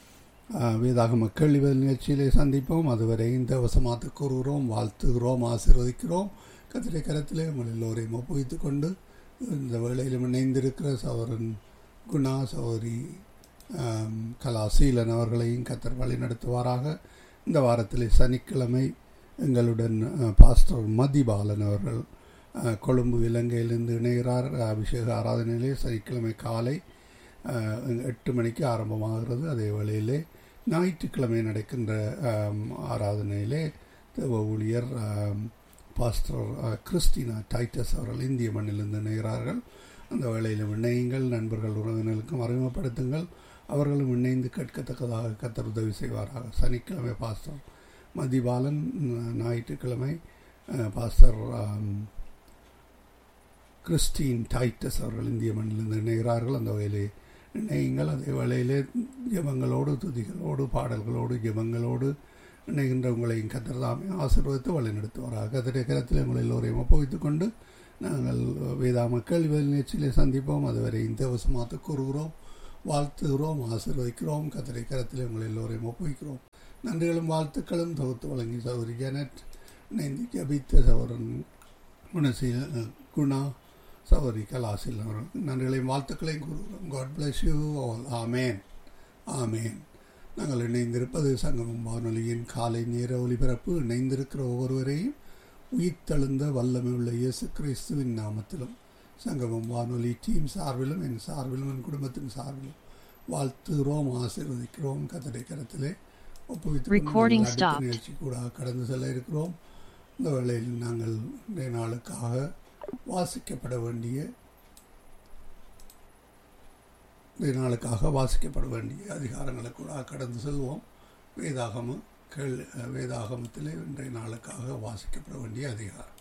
அஹ், வேதாகம கேள்விகள் நிகழ்ச்சியிலே சந்திப்போம் அதுவரை இந்த வசமாத்து கூறுகிறோம் வாழ்த்துகிறோம் ஆசீர்வதிக்கிறோம் கத்திரை கரத்திலே உங்கள் எல்லோரையும் ஒப்புவித்துக் கொண்டு இந்த வேளையிலும் இணைந்திருக்கிற சவரன் குணா சௌரி ஆம், கலாசீலன் அவர்களையும் கத்தர் வழி நடத்துவாராக இந்த வாரத்திலே சனிக்கிழமை எங்களுடன் அஹ், பாஸ்டர் மதிபாலன் அவர்கள் அஹ், கொழும்பு இலங்கையிலிருந்து இணைகிறார் அபிஷேக ஆராதனையிலே சனிக்கிழமை காலை அஹ், எட்டு மணிக்கு ஆரம்பமாகிறது அதே வேளையிலே ஞாயிற்றுக்கிழமை நடக்கின்ற ஆம், ஆராதனையிலே தேவ ஊழியர் ஆம், பாஸ்டர் அஹ், கிறிஸ்டினா டைட்டஸ் அவர்கள் இந்திய மண்ணிலிருந்து இணைகிறார்கள் அந்த வேளையிலும் இணையுங்கள் நண்பர்கள் உறவினர்களுக்கும் அறிமுகப்படுத்துங்கள் அவர்களும் இணைந்து கேட்கத்தக்கதாக கத்தர் உதவி செய்வார்கள் சனிக்கிழமை பாஸ்டர் மதிபாலன் ஞா- ஞாயிற்றுக்கிழமை அஹ், பாஸ்டர் ஆம், கிறிஸ்டின் டைட்டஸ் அவர்கள் இந்திய மண்ணிலிருந்து இணைகிறார்கள் அந்த வகையிலே இணையுங்கள் அதே வேளையிலே ஜெபங்களோடு துதிகளோடு பாடல்களோடு ஜெபங்களோடு இணைகின்ற உங்களையும் கத்திரதாமே ஆசீர்வதித்து வழிநடத்துவாராக கத்திரை கரத்தில் உங்களை எல்லோரையும் ஒப்புவித்துக் கொண்டு நாங்கள் வேதாம கேள்வி நிகழ்ச்சியிலே சந்திப்போம் அதுவரை இந்த வசமாத்து கூறுகிறோம் வாழ்த்துகிறோம் ஆசீர்வதிக்கிறோம் கத்திரை கரத்தில் உங்களை எல்லோரையும் ஒப்புவிக்கிறோம் நன்றிகளும் வாழ்த்துக்களும் தொகுத்து வழங்கி சௌரி ஜெனட் இணைந்து ஜபித்த சௌரன் குணசீல குணா சௌரி கலாசில் அவர்கள் நன்றிகளையும் வாழ்த்துக்களையும் கூறுகிறோம் காட் பிளஸ் யூ ஆல் ஆமேன் ஆமேன் நாங்கள் இணைந்திருப்பது சங்கமம் வானொலியின் காலை நேர ஒலிபரப்பு இணைந்திருக்கிற ஒவ்வொருவரையும் உயிர்த்தெழுந்த வல்லமை உள்ள இயேசு கிறிஸ்துவின் நாமத்திலும் சங்கமம் வானொலி டீம் சார்பிலும் என் சார்பிலும் என் குடும்பத்தின் சார்பிலும் வாழ்த்துகிறோம் ஆசீர்வதிக்கிறோம் கத்தடை கரத்திலே ஒப்புவித்து Recording stopped. நிகழ்ச்சி கூட கடந்து செல்ல இருக்கிறோம் இந்த வேளையில் நாங்கள் இன்றைய நாளுக்காக வாசிக்கப்பட வேண்டிய இன்றைய நாளுக்காக வாசிக்கப்பட வேண்டிய அதிகாரங்களை கூட கடந்து செல்வோம் வேதாகம கேள் வேதாகமத்திலே இன்றைய நாளுக்காக வாசிக்கப்பட வேண்டிய அதிகாரம்